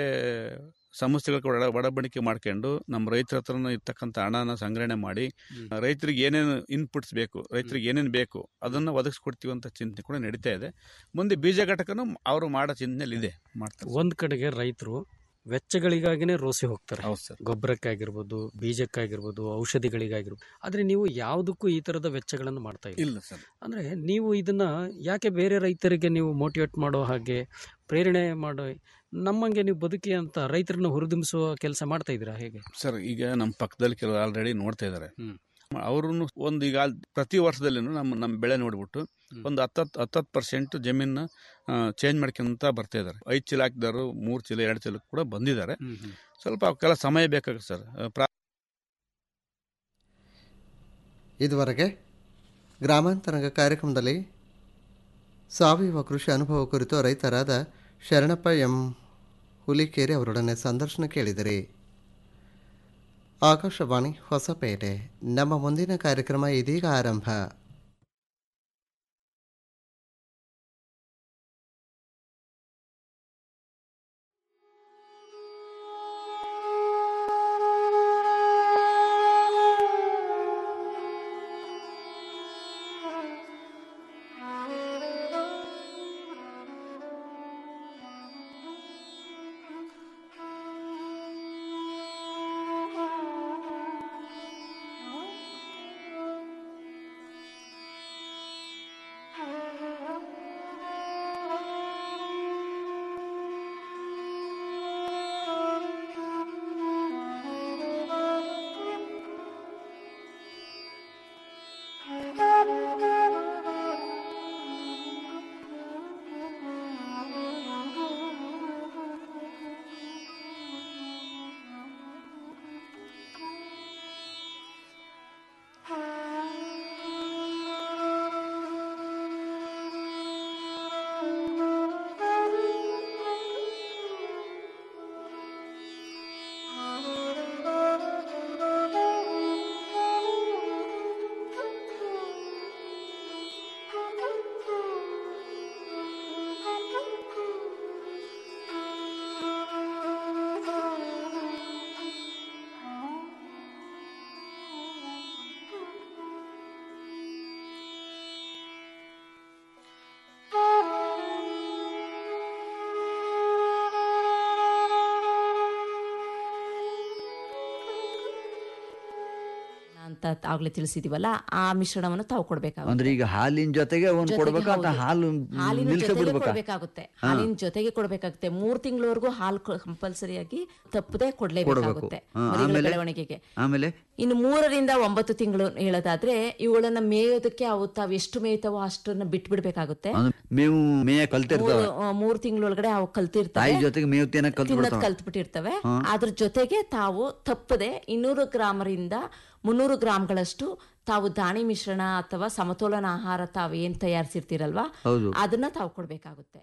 ಸಮಸ್ಯೆಗಳ ಒಡ ಒಡಂಬಡಿಕೆ ಮಾಡ್ಕೊಂಡು ನಮ್ಮ ರೈತರ ಹತ್ರನ ಇರ್ತಕ್ಕಂಥ ಹಣನ ಸಂಗ್ರಹಣೆ ಮಾಡಿ ಹ್ಮ್. ಆ, ರೈತರಿಗೆ ಏನೇನು ಇನ್ಪುಟ್ಸ್ ಬೇಕು ರೈತರಿಗೆ ಏನೇನು ಬೇಕು ಅದನ್ನು ಒದಗಿಸ್ಕೊಡ್ತೀವಿ ಅಂತ ಚಿಂತನೆ ಕೂಡ ನಡೀತಾ ಇದೆ ಮುಂದೆ ಬೀಜ ಘಟಕನು ಅವರು ಮಾಡೋ ಚಿಂತನೆಯಲ್ಲಿ ಇದೆ ಮಾಡ್ತಾರೆ ಒಂದ್ ಕಡೆಗೆ ರೈತರು ವೆಚ್ಚಗಳಿಗಾಗಿನೇ ರೋಸಿ ಹೋಗ್ತಾರೆ ಹೌದು ಸರ್ ಗೊಬ್ಬರಕ್ಕಾಗಿರ್ಬೋದು ಬೀಜಕ್ಕಾಗಿರ್ಬೋದು ಔಷಧಿಗಳಿಗಾಗಿರ್ಬೋದು ಆದ್ರೆ ನೀವು ಯಾವುದಕ್ಕೂ ಈ ತರದ ವೆಚ್ಚಗಳನ್ನು ಮಾಡ್ತಾ ಇಲ್ಲ ಇಲ್ಲ ಸರ್ ಅಂದ್ರೆ ನೀವು ಇದನ್ನ ಯಾಕೆ ಬೇರೆ ರೈತರಿಗೆ ನೀವು ಮೋಟಿವೇಟ್ ಮಾಡೋ ಹಾಗೆ ಪ್ರೇರಣೆ ಮಾಡೋ ನಮ್ಮಂಗೆ ನೀವು ಬದುಕಿ ಅಂತ ರೈತರನ್ನ ಹುರಿದುಂಬಿಸುವ ಕೆಲಸ ಮಾಡ್ತಾ ಇದ್ದೀರಾ ಹೇಗೆ ಸರ್ ಈಗ ನಮ್ಮ ಪಕ್ಕದಲ್ಲಿ ಕೆಲವು ಆಲ್ರೆಡಿ ನೋಡ್ತಾ ಇದ್ದಾರೆ ಹ್ಮ್. ಅವರು ಒಂದು ಈಗ ಆಲ್- ಪ್ರತಿ ವರ್ಷದಲ್ಲಿ ನಮ್ಮ ನಮ್ಮ ಬೆಳೆ ನೋಡ್ಬಿಟ್ಟು ಹ್ಮ್. ಒಂದು ಹತ್ತತ್ತು ಹತ್ತತ್ತು ಪರ್ಸೆಂಟ್ ಜಮೀನ ಚೇಂಜ್ ಮಾಡ್ಕೊಂತ ಬರ್ತಾ ಇದ್ದಾರೆ ಐದು ಚೀಲ ಹಾಕಿದಾರು ಮೂರು ಚೀಲ ಎರಡು ಚೀಲ ಕೂಡ ಬಂದಿದ್ದಾರೆ ಹ್ಮ್, ಹ್ಮ್. ಸ್ವಲ್ಪ ಅವಕ್ಕೆಲ್ಲ ಸಮಯ ಬೇಕಾಗುತ್ತೆ ಸರ್ ಆ, ಪ್ರಾ- ಇದುವರೆಗೆ ಗ್ರಾಮಾಂತರಂಗ ಕಾರ್ಯಕ್ರಮದಲ್ಲಿ ಸಾವಯವ ಕೃಷಿ ಅನುಭವ ಕುರಿತು ರೈತರಾದ ಶರಣಪ್ಪ ಎಂ ಹುಲಿಕೇರಿ ಅವರೊಡನೆ ಸಂದರ್ಶನ ಕೇಳಿದಿರಿ ಆಕಾಶವಾಣಿ ಹೊಸಪೇಟೆ ನಮ್ಮ ಮುಂದಿನ ಕಾರ್ಯಕ್ರಮ ಇದೀಗ ಆರಂಭ ಅಂತ ಆಗ್ಲೇ ತಿಳಿಸಿದೀವಲ್ಲ ಆ ಮಿಶ್ರಣವನ್ನು ತಾವು ಕೊಡ್ಬೇಕಾಗುತ್ತೆ ಅಂದ್ರೆ ಈಗ ಹಾಲಿನ ಜೊತೆಗೆ ಅವನು ಜೊತೆಗೆ ಕೊಡ್ಬೇಕಾ ಅಥವಾ ಹೌದು. ಹಾಲು ಹಾಲಿನ ನಿಲ್ಸ ಜೊತೆಗೆ ಬಿಡ್ಬೇಕಾ ಕೊಡ್ಬೇಕಾಗುತ್ತೆ ಹಾ. ಹಾಲಿನ ಜೊತೆಗೆ ಕೊಡ್ಬೇಕಾಗುತ್ತೆ ಮೂರ್ ತಿಂಗಳವರೆಗೂ ಹಾಲು ಕಂಪಲ್ಸರಿಯಾಗಿ ತಪ್ಪದೆ ಕೊಡ್ಲೇಬೇಕಾಗುತ್ತೆ ಹಾ, ಮರಿಗಳ ಆಮೇಲೆ? ಬೆಳವಣಿಗೆಗೆ ಆಮೇಲೆ ಇನ್ನು ಮೂರರಿಂದ ಒಂಬತ್ತು ತಿಂಗಳು ಹೇಳೋದಾದ್ರೆ ಇವುಗಳನ್ನ ಮೇಯೋದಕ್ಕೆ ಅವು ತಾವು ಎಷ್ಟು ಮೇಯ್ತಾವೋ ಅಷ್ಟನ್ನ ಬಿಟ್ಬಿಡ್ಬೇಕಾಗುತ್ತೆ ಅಂದ್ರೆ ಮೇವು ಮೇಯ ಕಲ್ತಿರ್ತಾವ ಮೂರು- ಆ, ಮೂರ್ ತಿಂಗಳೊಳಗಡೆ ಅವು ಕಲ್ತಿರ್ತವೆ ತಾಯಿ ಜೊತೆಗೆ ಮೇವು ತಿನ್ನಕ್ ಕಲ್ತ್ ತಿನ್ನೋದ್ ಬಿಡ್ತಾವ. ಕಲ್ತ್ಬಿಟ್ಟಿರ್ತವೆ ಹಾ. ಅದ್ರ ಜೊತೆಗೆ ತಾವು ತಪ್ಪದೆ ಇನ್ನೂರು ಗ್ರಾಮರಿಂದ ಮುನ್ನೂರು ಗ್ರಾಮ್ಗಳಷ್ಟು ತಾವು ದಾಣಿ ಮಿಶ್ರಣ ಅಥವಾ ಸಮತೋಲನ ಆಹಾರ ತಾವು ಏನ್ ತಯಾರಿಸಿರ್ತೀರಲ್ವಾ ಹೌದು. ಅದನ್ನ ತಾವು ಕೊಡ್ಬೇಕಾಗುತ್ತೆ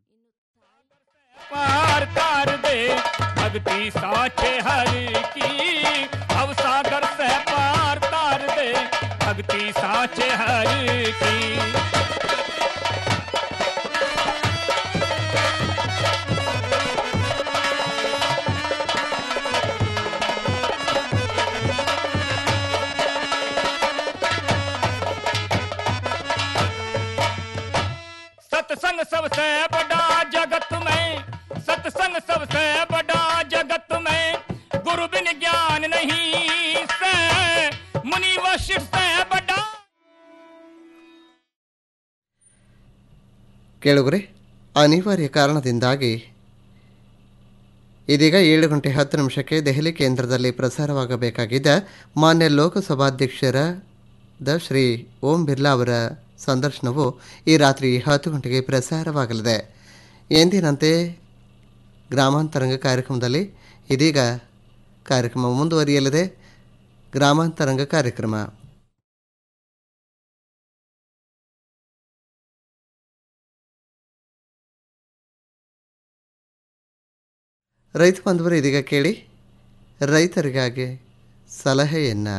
पार कर दे भक्ति साचे हरि की अब सागर से पार तार दे भक्ति साचे हरि की सत्संग सबसे बड़ा जगत में सत्संग सबसे बड़ा जगत में गुरु बिन ज्ञान नहीं से मुनि वशिष्ठ से बड़ा ಕೇಳುಗರೆ ಅನಿವಾರ್ಯ ಕಾರಣದಿಂದಾಗಿ ಇದೀಗ ಏಳು ಗಂಟೆ ಹತ್ತು ನಿಮಿಷಕ್ಕೆ ದೆಹಲಿ ಕೇಂದ್ರದಲ್ಲಿ ಪ್ರಸಾರವಾಗಬೇಕಾಗಿದ್ದ ಮಾನ್ಯ ಲೋಕಸಭಾಧ್ಯಕ್ಷರಾದ ಶ್ರೀ ಓಂ ಬಿರ್ಲಾ ಅವರ ಸಂದರ್ಶನವು ಈ ರಾತ್ರಿ ಹತ್ತು ಗಂಟೆಗೆ ಪ್ರಸಾರವಾಗಲಿದೆ ಎಂದಿನಂತೆ ಗ್ರಾಮಾಂತರಂಗ ಕಾರ್ಯಕ್ರಮದಲ್ಲಿ ಇದೀಗ ಕಾರ್ಯಕ್ರಮ ಮುಂದುವರಿಯಲಿದೆ ಗ್ರಾಮಾಂತರಂಗ ಕಾರ್ಯಕ್ರಮ ರೈತ ಬಂಧುವರು ಇದೀಗ ಕೇಳಿ ರೈತರಿಗಾಗಿ ಸಲಹೆಯನ್ನು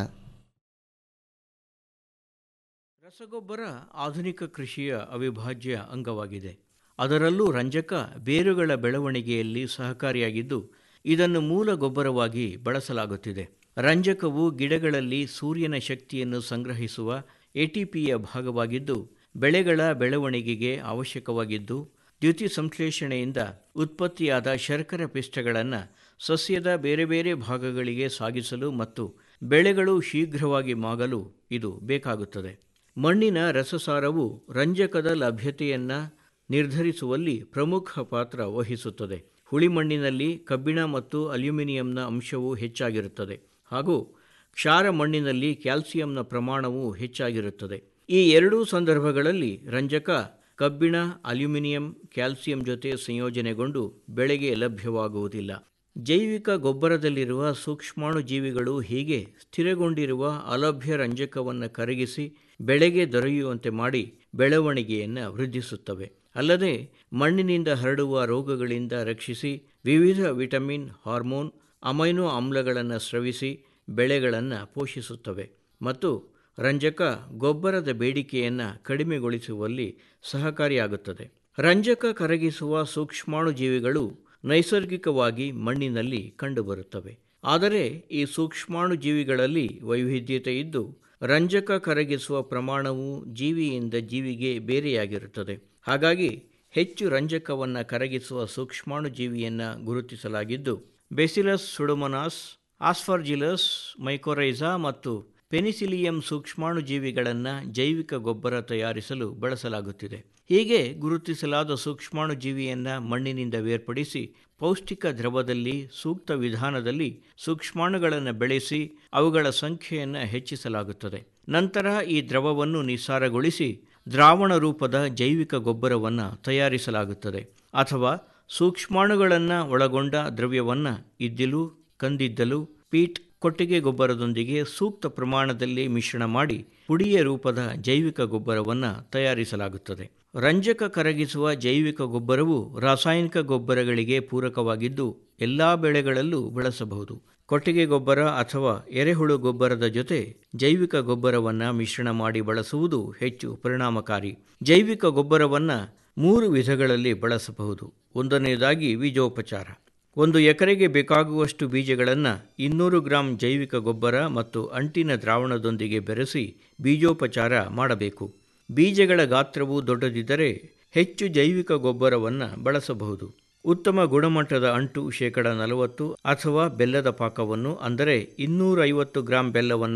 ರಸಗೊಬ್ಬರ ಆಧುನಿಕ ಕೃಷಿಯ ಅವಿಭಾಜ್ಯ ಅಂಗವಾಗಿದೆ ಅದರಲ್ಲೂ ರಂಜಕ ಬೇರುಗಳ ಬೆಳವಣಿಗೆಯಲ್ಲಿ ಸಹಕಾರಿಯಾಗಿದ್ದು ಇದನ್ನು ಮೂಲ ಗೊಬ್ಬರವಾಗಿ ಬಳಸಲಾಗುತ್ತಿದೆ ರಂಜಕವು ಗಿಡಗಳಲ್ಲಿ ಸೂರ್ಯನ ಶಕ್ತಿಯನ್ನು ಸಂಗ್ರಹಿಸುವ ಎಟಿಪಿಯ ಭಾಗವಾಗಿದ್ದು ಬೆಳೆಗಳ ಬೆಳವಣಿಗೆಗೆ ಅವಶ್ಯಕವಾಗಿದ್ದು ದ್ಯುತಿ ಸಂಶ್ಲೇಷಣೆಯಿಂದ ಉತ್ಪತ್ತಿಯಾದ ಶರ್ಕರ ಪಿಷ್ಟಗಳನ್ನು ಸಸ್ಯದ ಬೇರೆ ಬೇರೆ ಭಾಗಗಳಿಗೆ ಸಾಗಿಸಲು ಮತ್ತು ಬೆಳೆಗಳು ಶೀಘ್ರವಾಗಿ ಮಾಗಲು ಇದು ಬೇಕಾಗುತ್ತದೆ ಮಣ್ಣಿನ ರಸಸಾರವು ರಂಜಕದ ಲಭ್ಯತೆಯನ್ನು ನಿರ್ಧರಿಸುವಲ್ಲಿ ಪ್ರಮುಖ ಪಾತ್ರ ವಹಿಸುತ್ತದೆ ಹುಳಿ ಮಣ್ಣಿನಲ್ಲಿ ಕಬ್ಬಿಣ ಮತ್ತು ಅಲ್ಯೂಮಿನಿಯಂನ ಅಂಶವು ಹೆಚ್ಚಾಗಿರುತ್ತದೆ ಹಾಗೂ ಕ್ಷಾರ ಮಣ್ಣಿನಲ್ಲಿ ಕ್ಯಾಲ್ಸಿಯಂನ ಪ್ರಮಾಣವು ಹೆಚ್ಚಾಗಿರುತ್ತದೆ ಈ ಎರಡೂ ಸಂದರ್ಭಗಳಲ್ಲಿ ರಂಜಕ ಕಬ್ಬಿಣ ಅಲ್ಯೂಮಿನಿಯಂ ಕ್ಯಾಲ್ಸಿಯಂ ಜೊತೆ ಸಂಯೋಜನೆಗೊಂಡು ಬೆಳೆಗೆ ಲಭ್ಯವಾಗುವುದಿಲ್ಲ ಜೈವಿಕ ಗೊಬ್ಬರದಲ್ಲಿರುವ ಸೂಕ್ಷ್ಮಾಣು ಜೀವಿಗಳು ಹೀಗೆ ಸ್ಥಿರಗೊಂಡಿರುವ ಅಲಭ್ಯ ರಂಜಕವನ್ನು ಕರಗಿಸಿ ಬೆಳೆಗೆ ದೊರೆಯುವಂತೆ ಮಾಡಿ ಬೆಳವಣಿಗೆಯನ್ನು ವೃದ್ಧಿಸುತ್ತವೆ ಅಲ್ಲದೆ ಮಣ್ಣಿನಿಂದ ಹರಡುವ ರೋಗಗಳಿಂದ ರಕ್ಷಿಸಿ ವಿವಿಧ ವಿಟಮಿನ್ ಹಾರ್ಮೋನ್ ಅಮೈನೋ ಆಮ್ಲಗಳನ್ನು ಸ್ರವಿಸಿ ಬೆಳೆಗಳನ್ನು ಪೋಷಿಸುತ್ತವೆ ಮತ್ತು ರಂಜಕ ಗೊಬ್ಬರದ ಬೇಡಿಕೆಯನ್ನು ಕಡಿಮೆಗೊಳಿಸುವಲ್ಲಿ ಸಹಕಾರಿಯಾಗುತ್ತದೆ ರಂಜಕ ಕರಗಿಸುವ ಸೂಕ್ಷ್ಮಾಣು ಜೀವಿಗಳು ನೈಸರ್ಗಿಕವಾಗಿ ಮಣ್ಣಿನಲ್ಲಿ ಕಂಡುಬರುತ್ತವೆ ಆದರೆ ಈ ಸೂಕ್ಷ್ಮಾಣು ಜೀವಿಗಳಲ್ಲಿ ವೈವಿಧ್ಯತೆ ಇದ್ದು ರಂಜಕ ಕರಗಿಸುವ ಪ್ರಮಾಣವು ಜೀವಿಯಿಂದ ಜೀವಿಗೆ ಬೇರೆಯಾಗಿರುತ್ತದೆ ಹಾಗಾಗಿ ಹೆಚ್ಚು ರಂಜಕವನ್ನು ಕರಗಿಸುವ ಸೂಕ್ಷ್ಮಾಣು ಜೀವಿಯನ್ನು ಗುರುತಿಸಲಾಗಿದ್ದು ಬೆಸಿಲಸ್ ಸುಡೋಮನಾಸ್ ಆಸ್ಫರ್ಜಿಲಸ್ ಮೈಕೋರೈಸಾ ಮತ್ತು ಪೆನಿಸಿಲಿಯಂ ಸೂಕ್ಷ್ಮಾಣು ಜೀವಿಗಳನ್ನು ಜೈವಿಕ ಗೊಬ್ಬರ ತಯಾರಿಸಲು ಬಳಸಲಾಗುತ್ತಿದೆ ಹೀಗೆ ಗುರುತಿಸಲಾದ ಸೂಕ್ಷ್ಮಾಣು ಜೀವಿಯನ್ನು ಮಣ್ಣಿನಿಂದ ಬೇರ್ಪಡಿಸಿ ಪೌಷ್ಟಿಕ ದ್ರವದಲ್ಲಿ ಸೂಕ್ತ ವಿಧಾನದಲ್ಲಿ ಸೂಕ್ಷ್ಮಾಣುಗಳನ್ನು ಬೆಳೆಸಿ ಅವುಗಳ ಸಂಖ್ಯೆಯನ್ನು ಹೆಚ್ಚಿಸಲಾಗುತ್ತದೆ ನಂತರ ಈ ದ್ರವವನ್ನು ನಿಸ್ಸಾರಗೊಳಿಸಿ ದ್ರಾವಣ ರೂಪದ ಜೈವಿಕ ಗೊಬ್ಬರವನ್ನು ತಯಾರಿಸಲಾಗುತ್ತದೆ ಅಥವಾ ಸೂಕ್ಷ್ಮಾಣುಗಳನ್ನು ಒಳಗೊಂಡ ದ್ರವ್ಯವನ್ನು ಇದ್ದಿಲು ಕಂದಿದ್ದಲು ಪೀಟ್ ಕೊಟ್ಟಿಗೆ ಗೊಬ್ಬರದೊಂದಿಗೆ ಸೂಕ್ತ ಪ್ರಮಾಣದಲ್ಲಿ ಮಿಶ್ರಣ ಮಾಡಿ ಪುಡಿಯ ರೂಪದ ಜೈವಿಕ ಗೊಬ್ಬರವನ್ನು ತಯಾರಿಸಲಾಗುತ್ತದೆ ರಂಜಕ ಕರಗಿಸುವ ಜೈವಿಕ ಗೊಬ್ಬರವು ರಾಸಾಯನಿಕ ಗೊಬ್ಬರಗಳಿಗೆ ಪೂರಕವಾಗಿದ್ದು ಎಲ್ಲ ಬೆಳೆಗಳಲ್ಲೂ ಬಳಸಬಹುದು ಕೊಟ್ಟಿಗೆ ಗೊಬ್ಬರ ಅಥವಾ ಎರೆಹುಳು ಗೊಬ್ಬರದ ಜೊತೆ ಜೈವಿಕ ಗೊಬ್ಬರವನ್ನು ಮಿಶ್ರಣ ಮಾಡಿ ಬಳಸುವುದು ಹೆಚ್ಚು ಪರಿಣಾಮಕಾರಿ ಜೈವಿಕ ಗೊಬ್ಬರವನ್ನು ಮೂರು ವಿಧಗಳಲ್ಲಿ ಬಳಸಬಹುದು ಒಂದನೆಯದಾಗಿ ಬೀಜೋಪಚಾರ ಒಂದು ಎಕರೆಗೆ ಬೇಕಾಗುವಷ್ಟು ಬೀಜಗಳನ್ನು ಇನ್ನೂರು ಗ್ರಾಂ ಜೈವಿಕ ಗೊಬ್ಬರ ಮತ್ತು ಅಂಟಿನ ದ್ರಾವಣದೊಂದಿಗೆ ಬೆರೆಸಿ ಬೀಜೋಪಚಾರ ಮಾಡಬೇಕು ಬೀಜಗಳ ಗಾತ್ರವು ದೊಡ್ಡದಿದ್ದರೆ ಹೆಚ್ಚು ಜೈವಿಕ ಗೊಬ್ಬರವನ್ನು ಬಳಸಬಹುದು ಉತ್ತಮ ಗುಣಮಟ್ಟದ ಅಂಟು ಶೇಕಡ ನಲವತ್ತು ಅಥವಾ ಬೆಲ್ಲದ ಪಾಕವನ್ನು ಅಂದರೆ ಇನ್ನೂರೈವತ್ತು ಗ್ರಾಂ ಬೆಲ್ಲವನ್ನು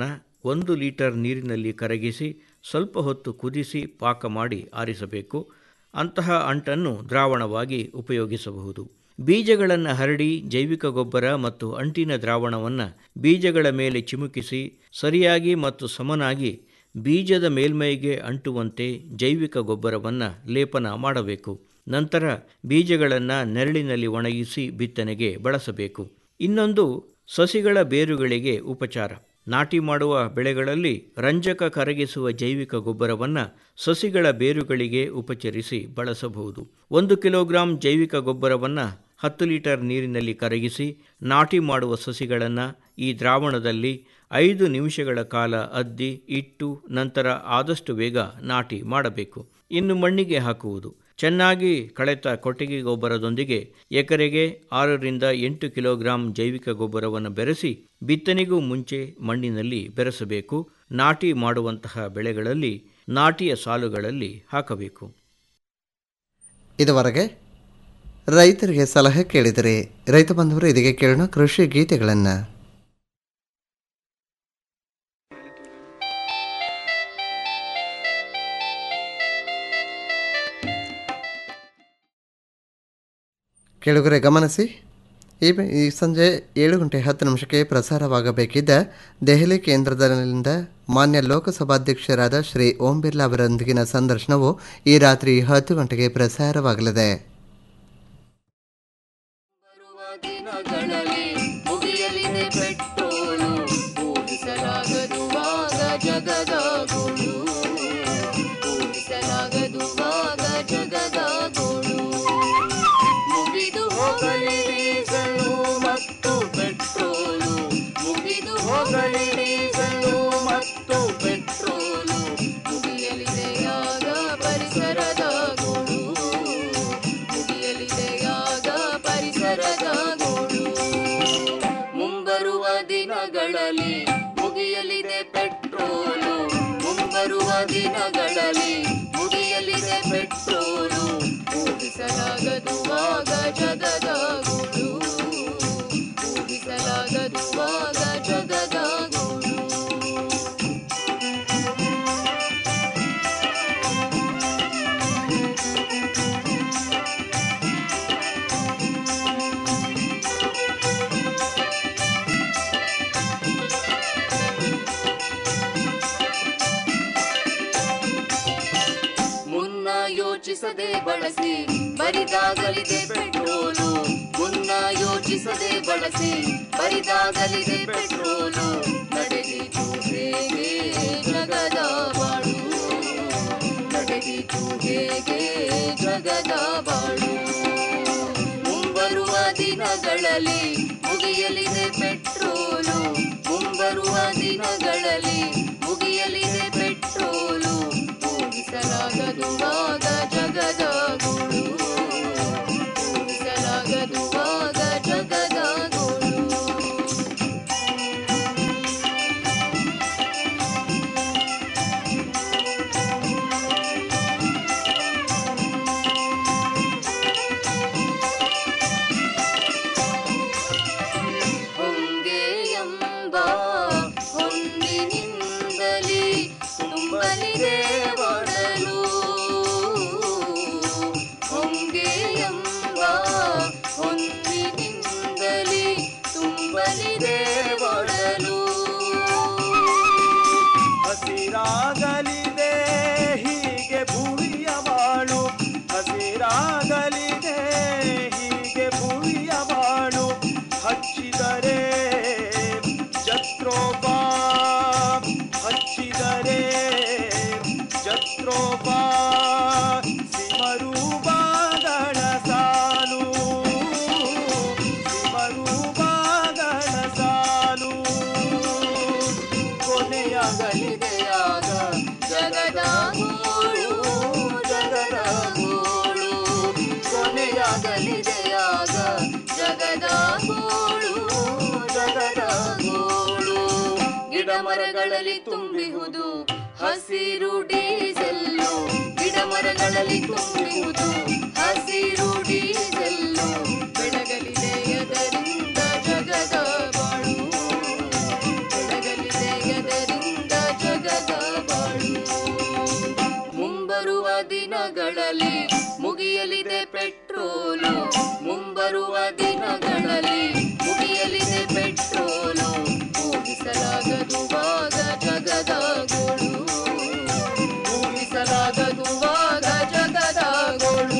ಒಂದು ಲೀಟರ್ ನೀರಿನಲ್ಲಿ ಕರಗಿಸಿ ಸ್ವಲ್ಪ ಹೊತ್ತು ಕುದಿಸಿ ಪಾಕ ಮಾಡಿ ಆರಿಸಬೇಕು ಅಂತಹ ಅಂಟನ್ನು ದ್ರಾವಣವಾಗಿ ಉಪಯೋಗಿಸಬಹುದು ಬೀಜಗಳನ್ನು ಹರಡಿ ಜೈವಿಕ ಗೊಬ್ಬರ ಮತ್ತು ಅಂಟಿನ ದ್ರಾವಣವನ್ನು ಬೀಜಗಳ ಮೇಲೆ ಚಿಮುಕಿಸಿ ಸರಿಯಾಗಿ ಮತ್ತು ಸಮನಾಗಿ ಬೀಜದ ಮೇಲ್ಮೈಗೆ ಅಂಟುವಂತೆ ಜೈವಿಕ ಗೊಬ್ಬರವನ್ನು ಲೇಪನ ಮಾಡಬೇಕು ನಂತರ ಬೀಜಗಳನ್ನು ನೆರಳಿನಲ್ಲಿ ಒಣಗಿಸಿ ಬಿತ್ತನೆಗೆ ಬಳಸಬೇಕು ಇನ್ನೊಂದು ಸಸಿಗಳ ಬೇರುಗಳಿಗೆ ಉಪಚಾರ ನಾಟಿ ಮಾಡುವ ಬೆಳೆಗಳಲ್ಲಿ ರಂಜಕ ಕರಗಿಸುವ ಜೈವಿಕ ಗೊಬ್ಬರವನ್ನು ಸಸಿಗಳ ಬೇರುಗಳಿಗೆ ಉಪಚರಿಸಿ ಬಳಸಬಹುದು ಒಂದು ಕಿಲೋಗ್ರಾಂ ಜೈವಿಕ ಗೊಬ್ಬರವನ್ನು ಹತ್ತು ಲೀಟರ್ ನೀರಿನಲ್ಲಿ ಕರಗಿಸಿ ನಾಟಿ ಮಾಡುವ ಸಸಿಗಳನ್ನು ಈ ದ್ರಾವಣದಲ್ಲಿ ಐದು ನಿಮಿಷಗಳ ಕಾಲ ಅದ್ದಿ ಇಟ್ಟು ನಂತರ ಆದಷ್ಟು ಬೇಗ ನಾಟಿ ಮಾಡಬೇಕು ಇನ್ನು ಮಣ್ಣಿಗೆ ಹಾಕುವುದು ಚೆನ್ನಾಗಿ ಕಳೆತ ಕೊಟ್ಟಿಗೆ ಗೊಬ್ಬರದೊಂದಿಗೆ ಎಕರೆಗೆ ಆರರಿಂದ ಎಂಟು ಕಿಲೋಗ್ರಾಂ ಜೈವಿಕ ಗೊಬ್ಬರವನ್ನು ಬೆರೆಸಿ ಬಿತ್ತನೆಗೂ ಮುಂಚೆ ಮಣ್ಣಿನಲ್ಲಿ ಬೆರೆಸಬೇಕು ನಾಟಿ ಮಾಡುವಂತಹ ಬೆಳೆಗಳಲ್ಲಿ ನಾಟಿಯ ಸಾಲುಗಳಲ್ಲಿ ಹಾಕಬೇಕು ಇದುವರೆಗೆ ರೈತರಿಗೆ ಸಲಹೆ ಕೇಳಿದರೆ ರೈತ ಬಂಧುವರು ಇದಕ್ಕೆ ಕೇಳೋಣ ಕೃಷಿ ಗೀತೆಗಳನ್ನು ಕೆಳಗರೆ ಗಮನಿಸಿ ಈ ಈ ಸಂಜೆ ಏಳು ಗಂಟೆ ಹತ್ತು ನಿಮಿಷಕ್ಕೆ ಪ್ರಸಾರವಾಗಬೇಕಿದ್ದ ದೆಹಲಿ ಕೇಂದ್ರದಿಂದ ಮಾನ್ಯ ಲೋಕಸಭಾಧ್ಯಕ್ಷರಾದ ಶ್ರೀ ಓಂ ಬಿರ್ಲಾ ಅವರೊಂದಿಗಿನ ಸಂದರ್ಶನವು ಈ ರಾತ್ರಿ ಹತ್ತು ಗಂಟೆಗೆ ಪ್ರಸಾರವಾಗಲಿದೆ ದಿನಗಳಲ್ಲಿ ಮುಗಿಯಲಿದೆ ಪೆಟ್ರೋಲು ಊಹಿಸಲಾಗದುವಾಗ ಜಗದ ಗೋಳು ಊಹಿಸಲಾಗದುವಾಗ ಜಗದ ಗೋಳು ಮುಗಿದು ಹೋಗಲಿ ಡೀಸಲು ಮತ್ತು ಪೆಟ್ರೋಲು ಮುಗಿದು ಹೋಗಲಿ ಡೀಸಲು ಮತ್ತು ಪೆಟ್ರೋಲು ಮುಗಿಯಲಿದೆಯಾಗ ಪರಿಸರದ ಗೋಳು ಮುಗಿಯಲಿದೆಯಾಗ ಪರಿಸರದ ಗೋಳು ಮುಂಬರುವ ದಿನಗಳಲ್ಲಿ ಮುಗಿಯಲಿದೆ ಪೆಟ್ರೋಲು ಮುಂಬರುವ ದಿನಗಳಲ್ಲಿ ಮುಗಿಯಲಿದೆ ಪೆಟ್ರೋಲು ಊಹಿಸಲಾಗದುವಾಗ ಜಗದ ಗೋಳು ಊಹಿಸಲಾಗದುವಾಗ ಜಗದ ಗೋಳು ಮುನ್ನ ಯೋಚಿಸದೆ ಬಳಸಿ ಬರಿದಾಗಲಿದೆ ಪೆಟ್ರೋಲು ಮುನ್ನ ಯೋಚಿಸದೆ ಬಳಸಿ ಬರಿದಾಗಲಿದೆ ಪೆಟ್ರೋಲು ನಡೆದಿತು ಹೇಗೆ ಜಗದ ಬಾಳು ನಡೆದಿತು ಹೇಗೆ ಜಗದ ಬಾಳು ಮುಂಬರುವ ದಿನಗಳಲ್ಲಿ ಮುಗಿಯಲಿದೆ ಪೆಟ್ರೋಲು ಮುಂಬರುವ ದಿನಗಳಲ್ಲಿ ಮುಗಿಯಲಿದೆ ಪೆಟ್ರೋಲು ಊಹಿಸಲಾಗದುವಾಗ ಜಗದ ಗೋಳು ಊಹಿಸಲಾಗದುವಾಗ ಜಗದ ಗೋಳು ಹೊಂಗೆ ಎಂಬ ಹೊಂದಿನಿಂದಲೇ ತುಂಬಲಿದೆ ಒಡಲು ಹೊಂಗೆ ಎಂಬ ಹೊಂದಿನಿಂದಲೇ ತುಂಬಲಿದೆ ಒಡಲು ಹಸಿರಾಗಲಿದೆ ಹೀಗೆ ಭೂಮಿಯ ಬಾಳು ಹಸಿರಾಗಲಿದೆ ಹೀಗೆ ಭೂಮಿಯ ಬಾಳು ಹಚ್ಚಿದರೆ ಜತ್ರೋಪ ಹಚ್ಚಿದರೆ ಜತ್ರೋಪ ಸಿಮರೂಪಗಳ ಸಾಲು ಸಿಮರೂಪಗಳ ಸಾಲು ಕೊನೆಯಾಗಲಿದೆಯಾಗ ಜಗದ ಗೋಳು ಜಗದ ಗೋಳು ಕೊನೆಯಾಗಲಿದೆಯಾಗ ಜಗದ ಗೋಳು ಜಗದ ಗೋಳು ಗಿಡ ಮರಗಳಲ್ಲಿ ತುಂಬಿಹುದು ಹಸಿರು ಡೀಸೆಲ್ಲು ಗಿಡ ಮರಗಳಲ್ಲಿ ತುಂಬಿಹುದು ಹಸಿರು ಡೀಸೆಲ್ಲು ಬೆಳಗಲಿದೆ ಅದರಿಂದ ಜಗದ ಬಾಳು ಬೆಳಗಲಿದೆ ಅದರಿಂದ ದಿನಗಳಲ್ಲಿ ಮುಗಿಯಲಿದೆ ಪೆಟ್ರೋಲು ಮುಂಬರುವ ದಿನಗಳಲ್ಲಿ ಮುಗಿಯಲಿದೆ ಪೆಟ್ರೋಲು ಊಹಿಸಲಾಗದುವಾಗ ಜಗದ ಗೋಳು ಊಹಿಸಲಾಗದುವಾಗ ಜಗದ ಗೋಳು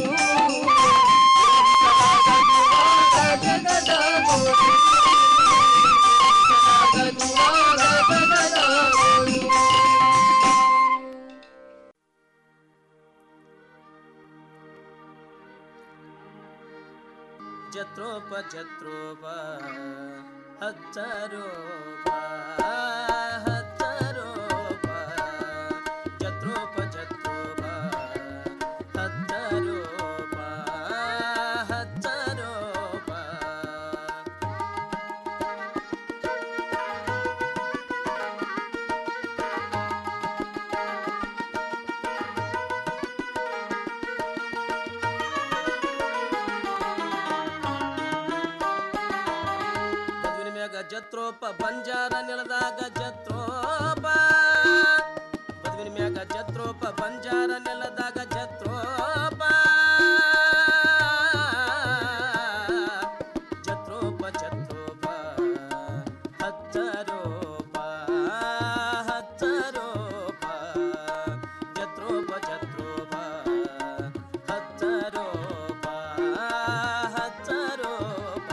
ಊಹಿಸಲಾಗದುವಾಗ ಜಗದ ಗೋಳು ಊಹಿಸಲಾಗದುವಾಗ ಜಗದ ಗೋಳು ಜತ್ರೋಪ ಜತ್ರೋಪ ಹಚ್ಚರೋಪ ಹಚ್ಚರೋಪ ಜತ್ರೋಪ ಜತ್ರೋಪ ಹಚ್ಚರೋಪ ಹಚ್ಚರೋಪ ಮದುವಿನ ಮ್ಯಾಗ ಜತ್ರೋಪ ಬಂಜಾರ ನೆಲದಾಗ ಜತ್ರೋಪ ಮದುವಿನ ಮ್ಯಾಗ ಜತ್ರೋಪ ಬಂಜಾರ ನೆಲದಾಗ ಜತ್ರೋಪ ಜತ್ರೋಪ ಜತ್ರೋಪ ಹಚ್ಚರೋಪ ಹಚ್ಚರೋಪ ಜತ್ರೋಪ ಜತ್ರೋಪ ಹಚ್ಚರೋಪ ಹಚ್ಚರೋಪ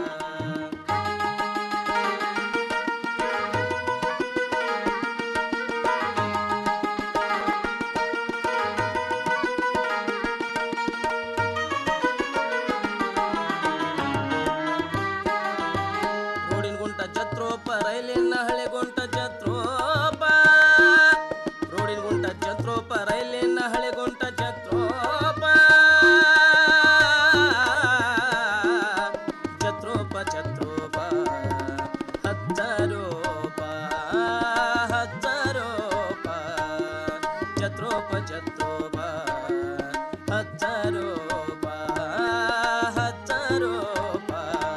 ರೋಡಿನ ಗುಂಟ ಜತ್ರೋಪ ರೈಲಿನ ಹಳೆ ಗುಂಟ ಜತ್ರೋಪ ರೋಡಿನ ಗುಂಟ ಜತ್ರೋಪ ರೈಲಿನ ಹಳೆ ಗುಂಟ ಜತ್ರೋಪ ಜತ್ರೋಪ ಜತ್ರೋಪ ಹಚ್ಚರೋಪ ಹಚ್ಚರೋಪ ಜತ್ರೋಪ ಜತ್ರೋಪ ಹಚ್ಚರೋಪ ಹಚ್ಚರೋಪ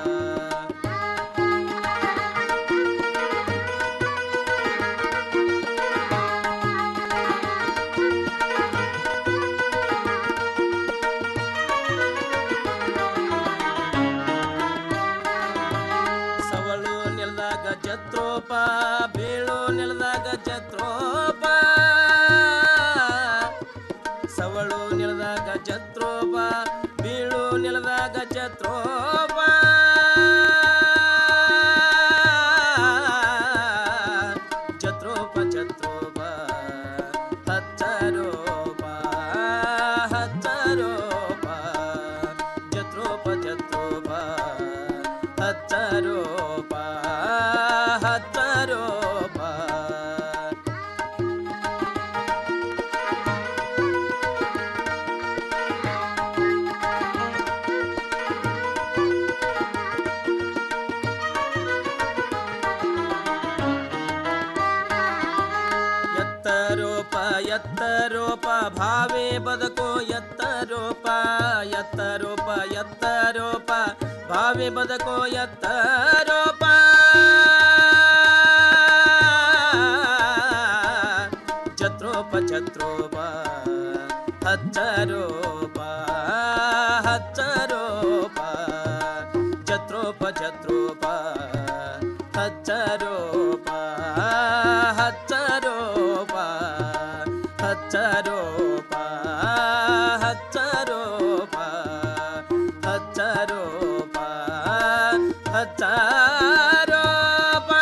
ಸವಳು ನೆಲದಾಗ ಜತ್ರೋಪ ಬೀಳು ನೆಲದಾಗ ಜತ್ರೋಪ ಸವಳು ನೆಲದಾಗ ಜತ್ರೋಪ ಬೀಳು ನೆಲದಾಗ ಜತ್ರೋಪ ಜತ್ರೋಪ ಜತ್ರೋಪ ಹಚ್ಚರೋಪ ಹಚ್ಚರೋಪ ಜತ್ರೋಪ ಜತ್ರೋಪ ಹಚ್ಚರೋಪ ಹಚ್ಚರೋಪ ಎತ್ತರೋಪ ಎತ್ತರೋಪ ಭಾವೇ ಬದುಕು ಎತ್ತರೋಪ ಎತ್ತರೋಪ ಎತ್ತರೋಪ ಭಾವೇ ಬದುಕು ಎತ್ತರೋಪ ಜತ್ರೋಪ ಜತ್ರೋಪ ಹಚ್ಚರೋಪ ಹಚ್ಚರೋಪ ಜತ್ರೋಪ ಜತ್ರೋಪ ಹಚ್ಚರೋಪ ಹಚ್ಚರೋಪ ಹಚ್ಚರೋಪ ಹಚ್ಚರೋಪ ಹಚ್ಚರೋಪ ಹಚ್ಚರೋಪ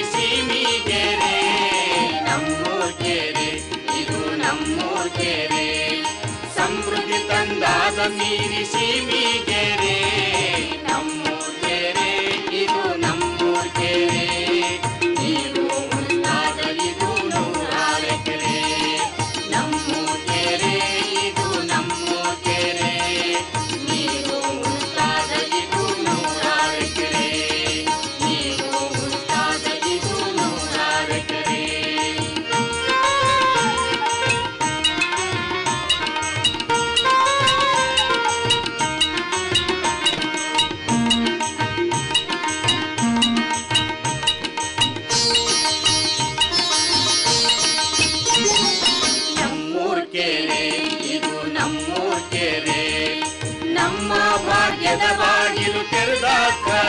ಸೀಮಿಗೆರೆ ನಮ್ಮೂರ್ ಕೆರೆ ಇದು ನಮ್ಮೂರ್ ಕೆರೆ ಸಮೃದ್ಧಿ ತಂದಾದ ನೀರಿ ಸೀಮಿಗೆರೆ ನಮ್ಮೂರ್ ಕೆರೆ ಇದು ನಮ್ಮೂರ್ ಕೆರೆ ನೀರು ಉಂಟಾದ ಇದು ನೂರಾರು ಎಕರೆ ನಮ್ಮೂರ್ ಕೆರೆ ಇದು ನಮ್ಮೂರ್ ಕೆರೆ ನೀರು ಉಂಟಾದ ಇದು ನೂರಾರು ಎಕರೆ ನೀರು ಉಂಟಾದ ಇದು ನೂರಾರು ಎಕರೆ ನಮ್ಮೂರ್ ಕೆರೆ ಇದು ನಮ್ಮೂರ್ ಕೆರೆ ನಮ್ಮ ಭಾಗ್ಯದ ಬಾಗಿಲು ತೆರೆದಾಕ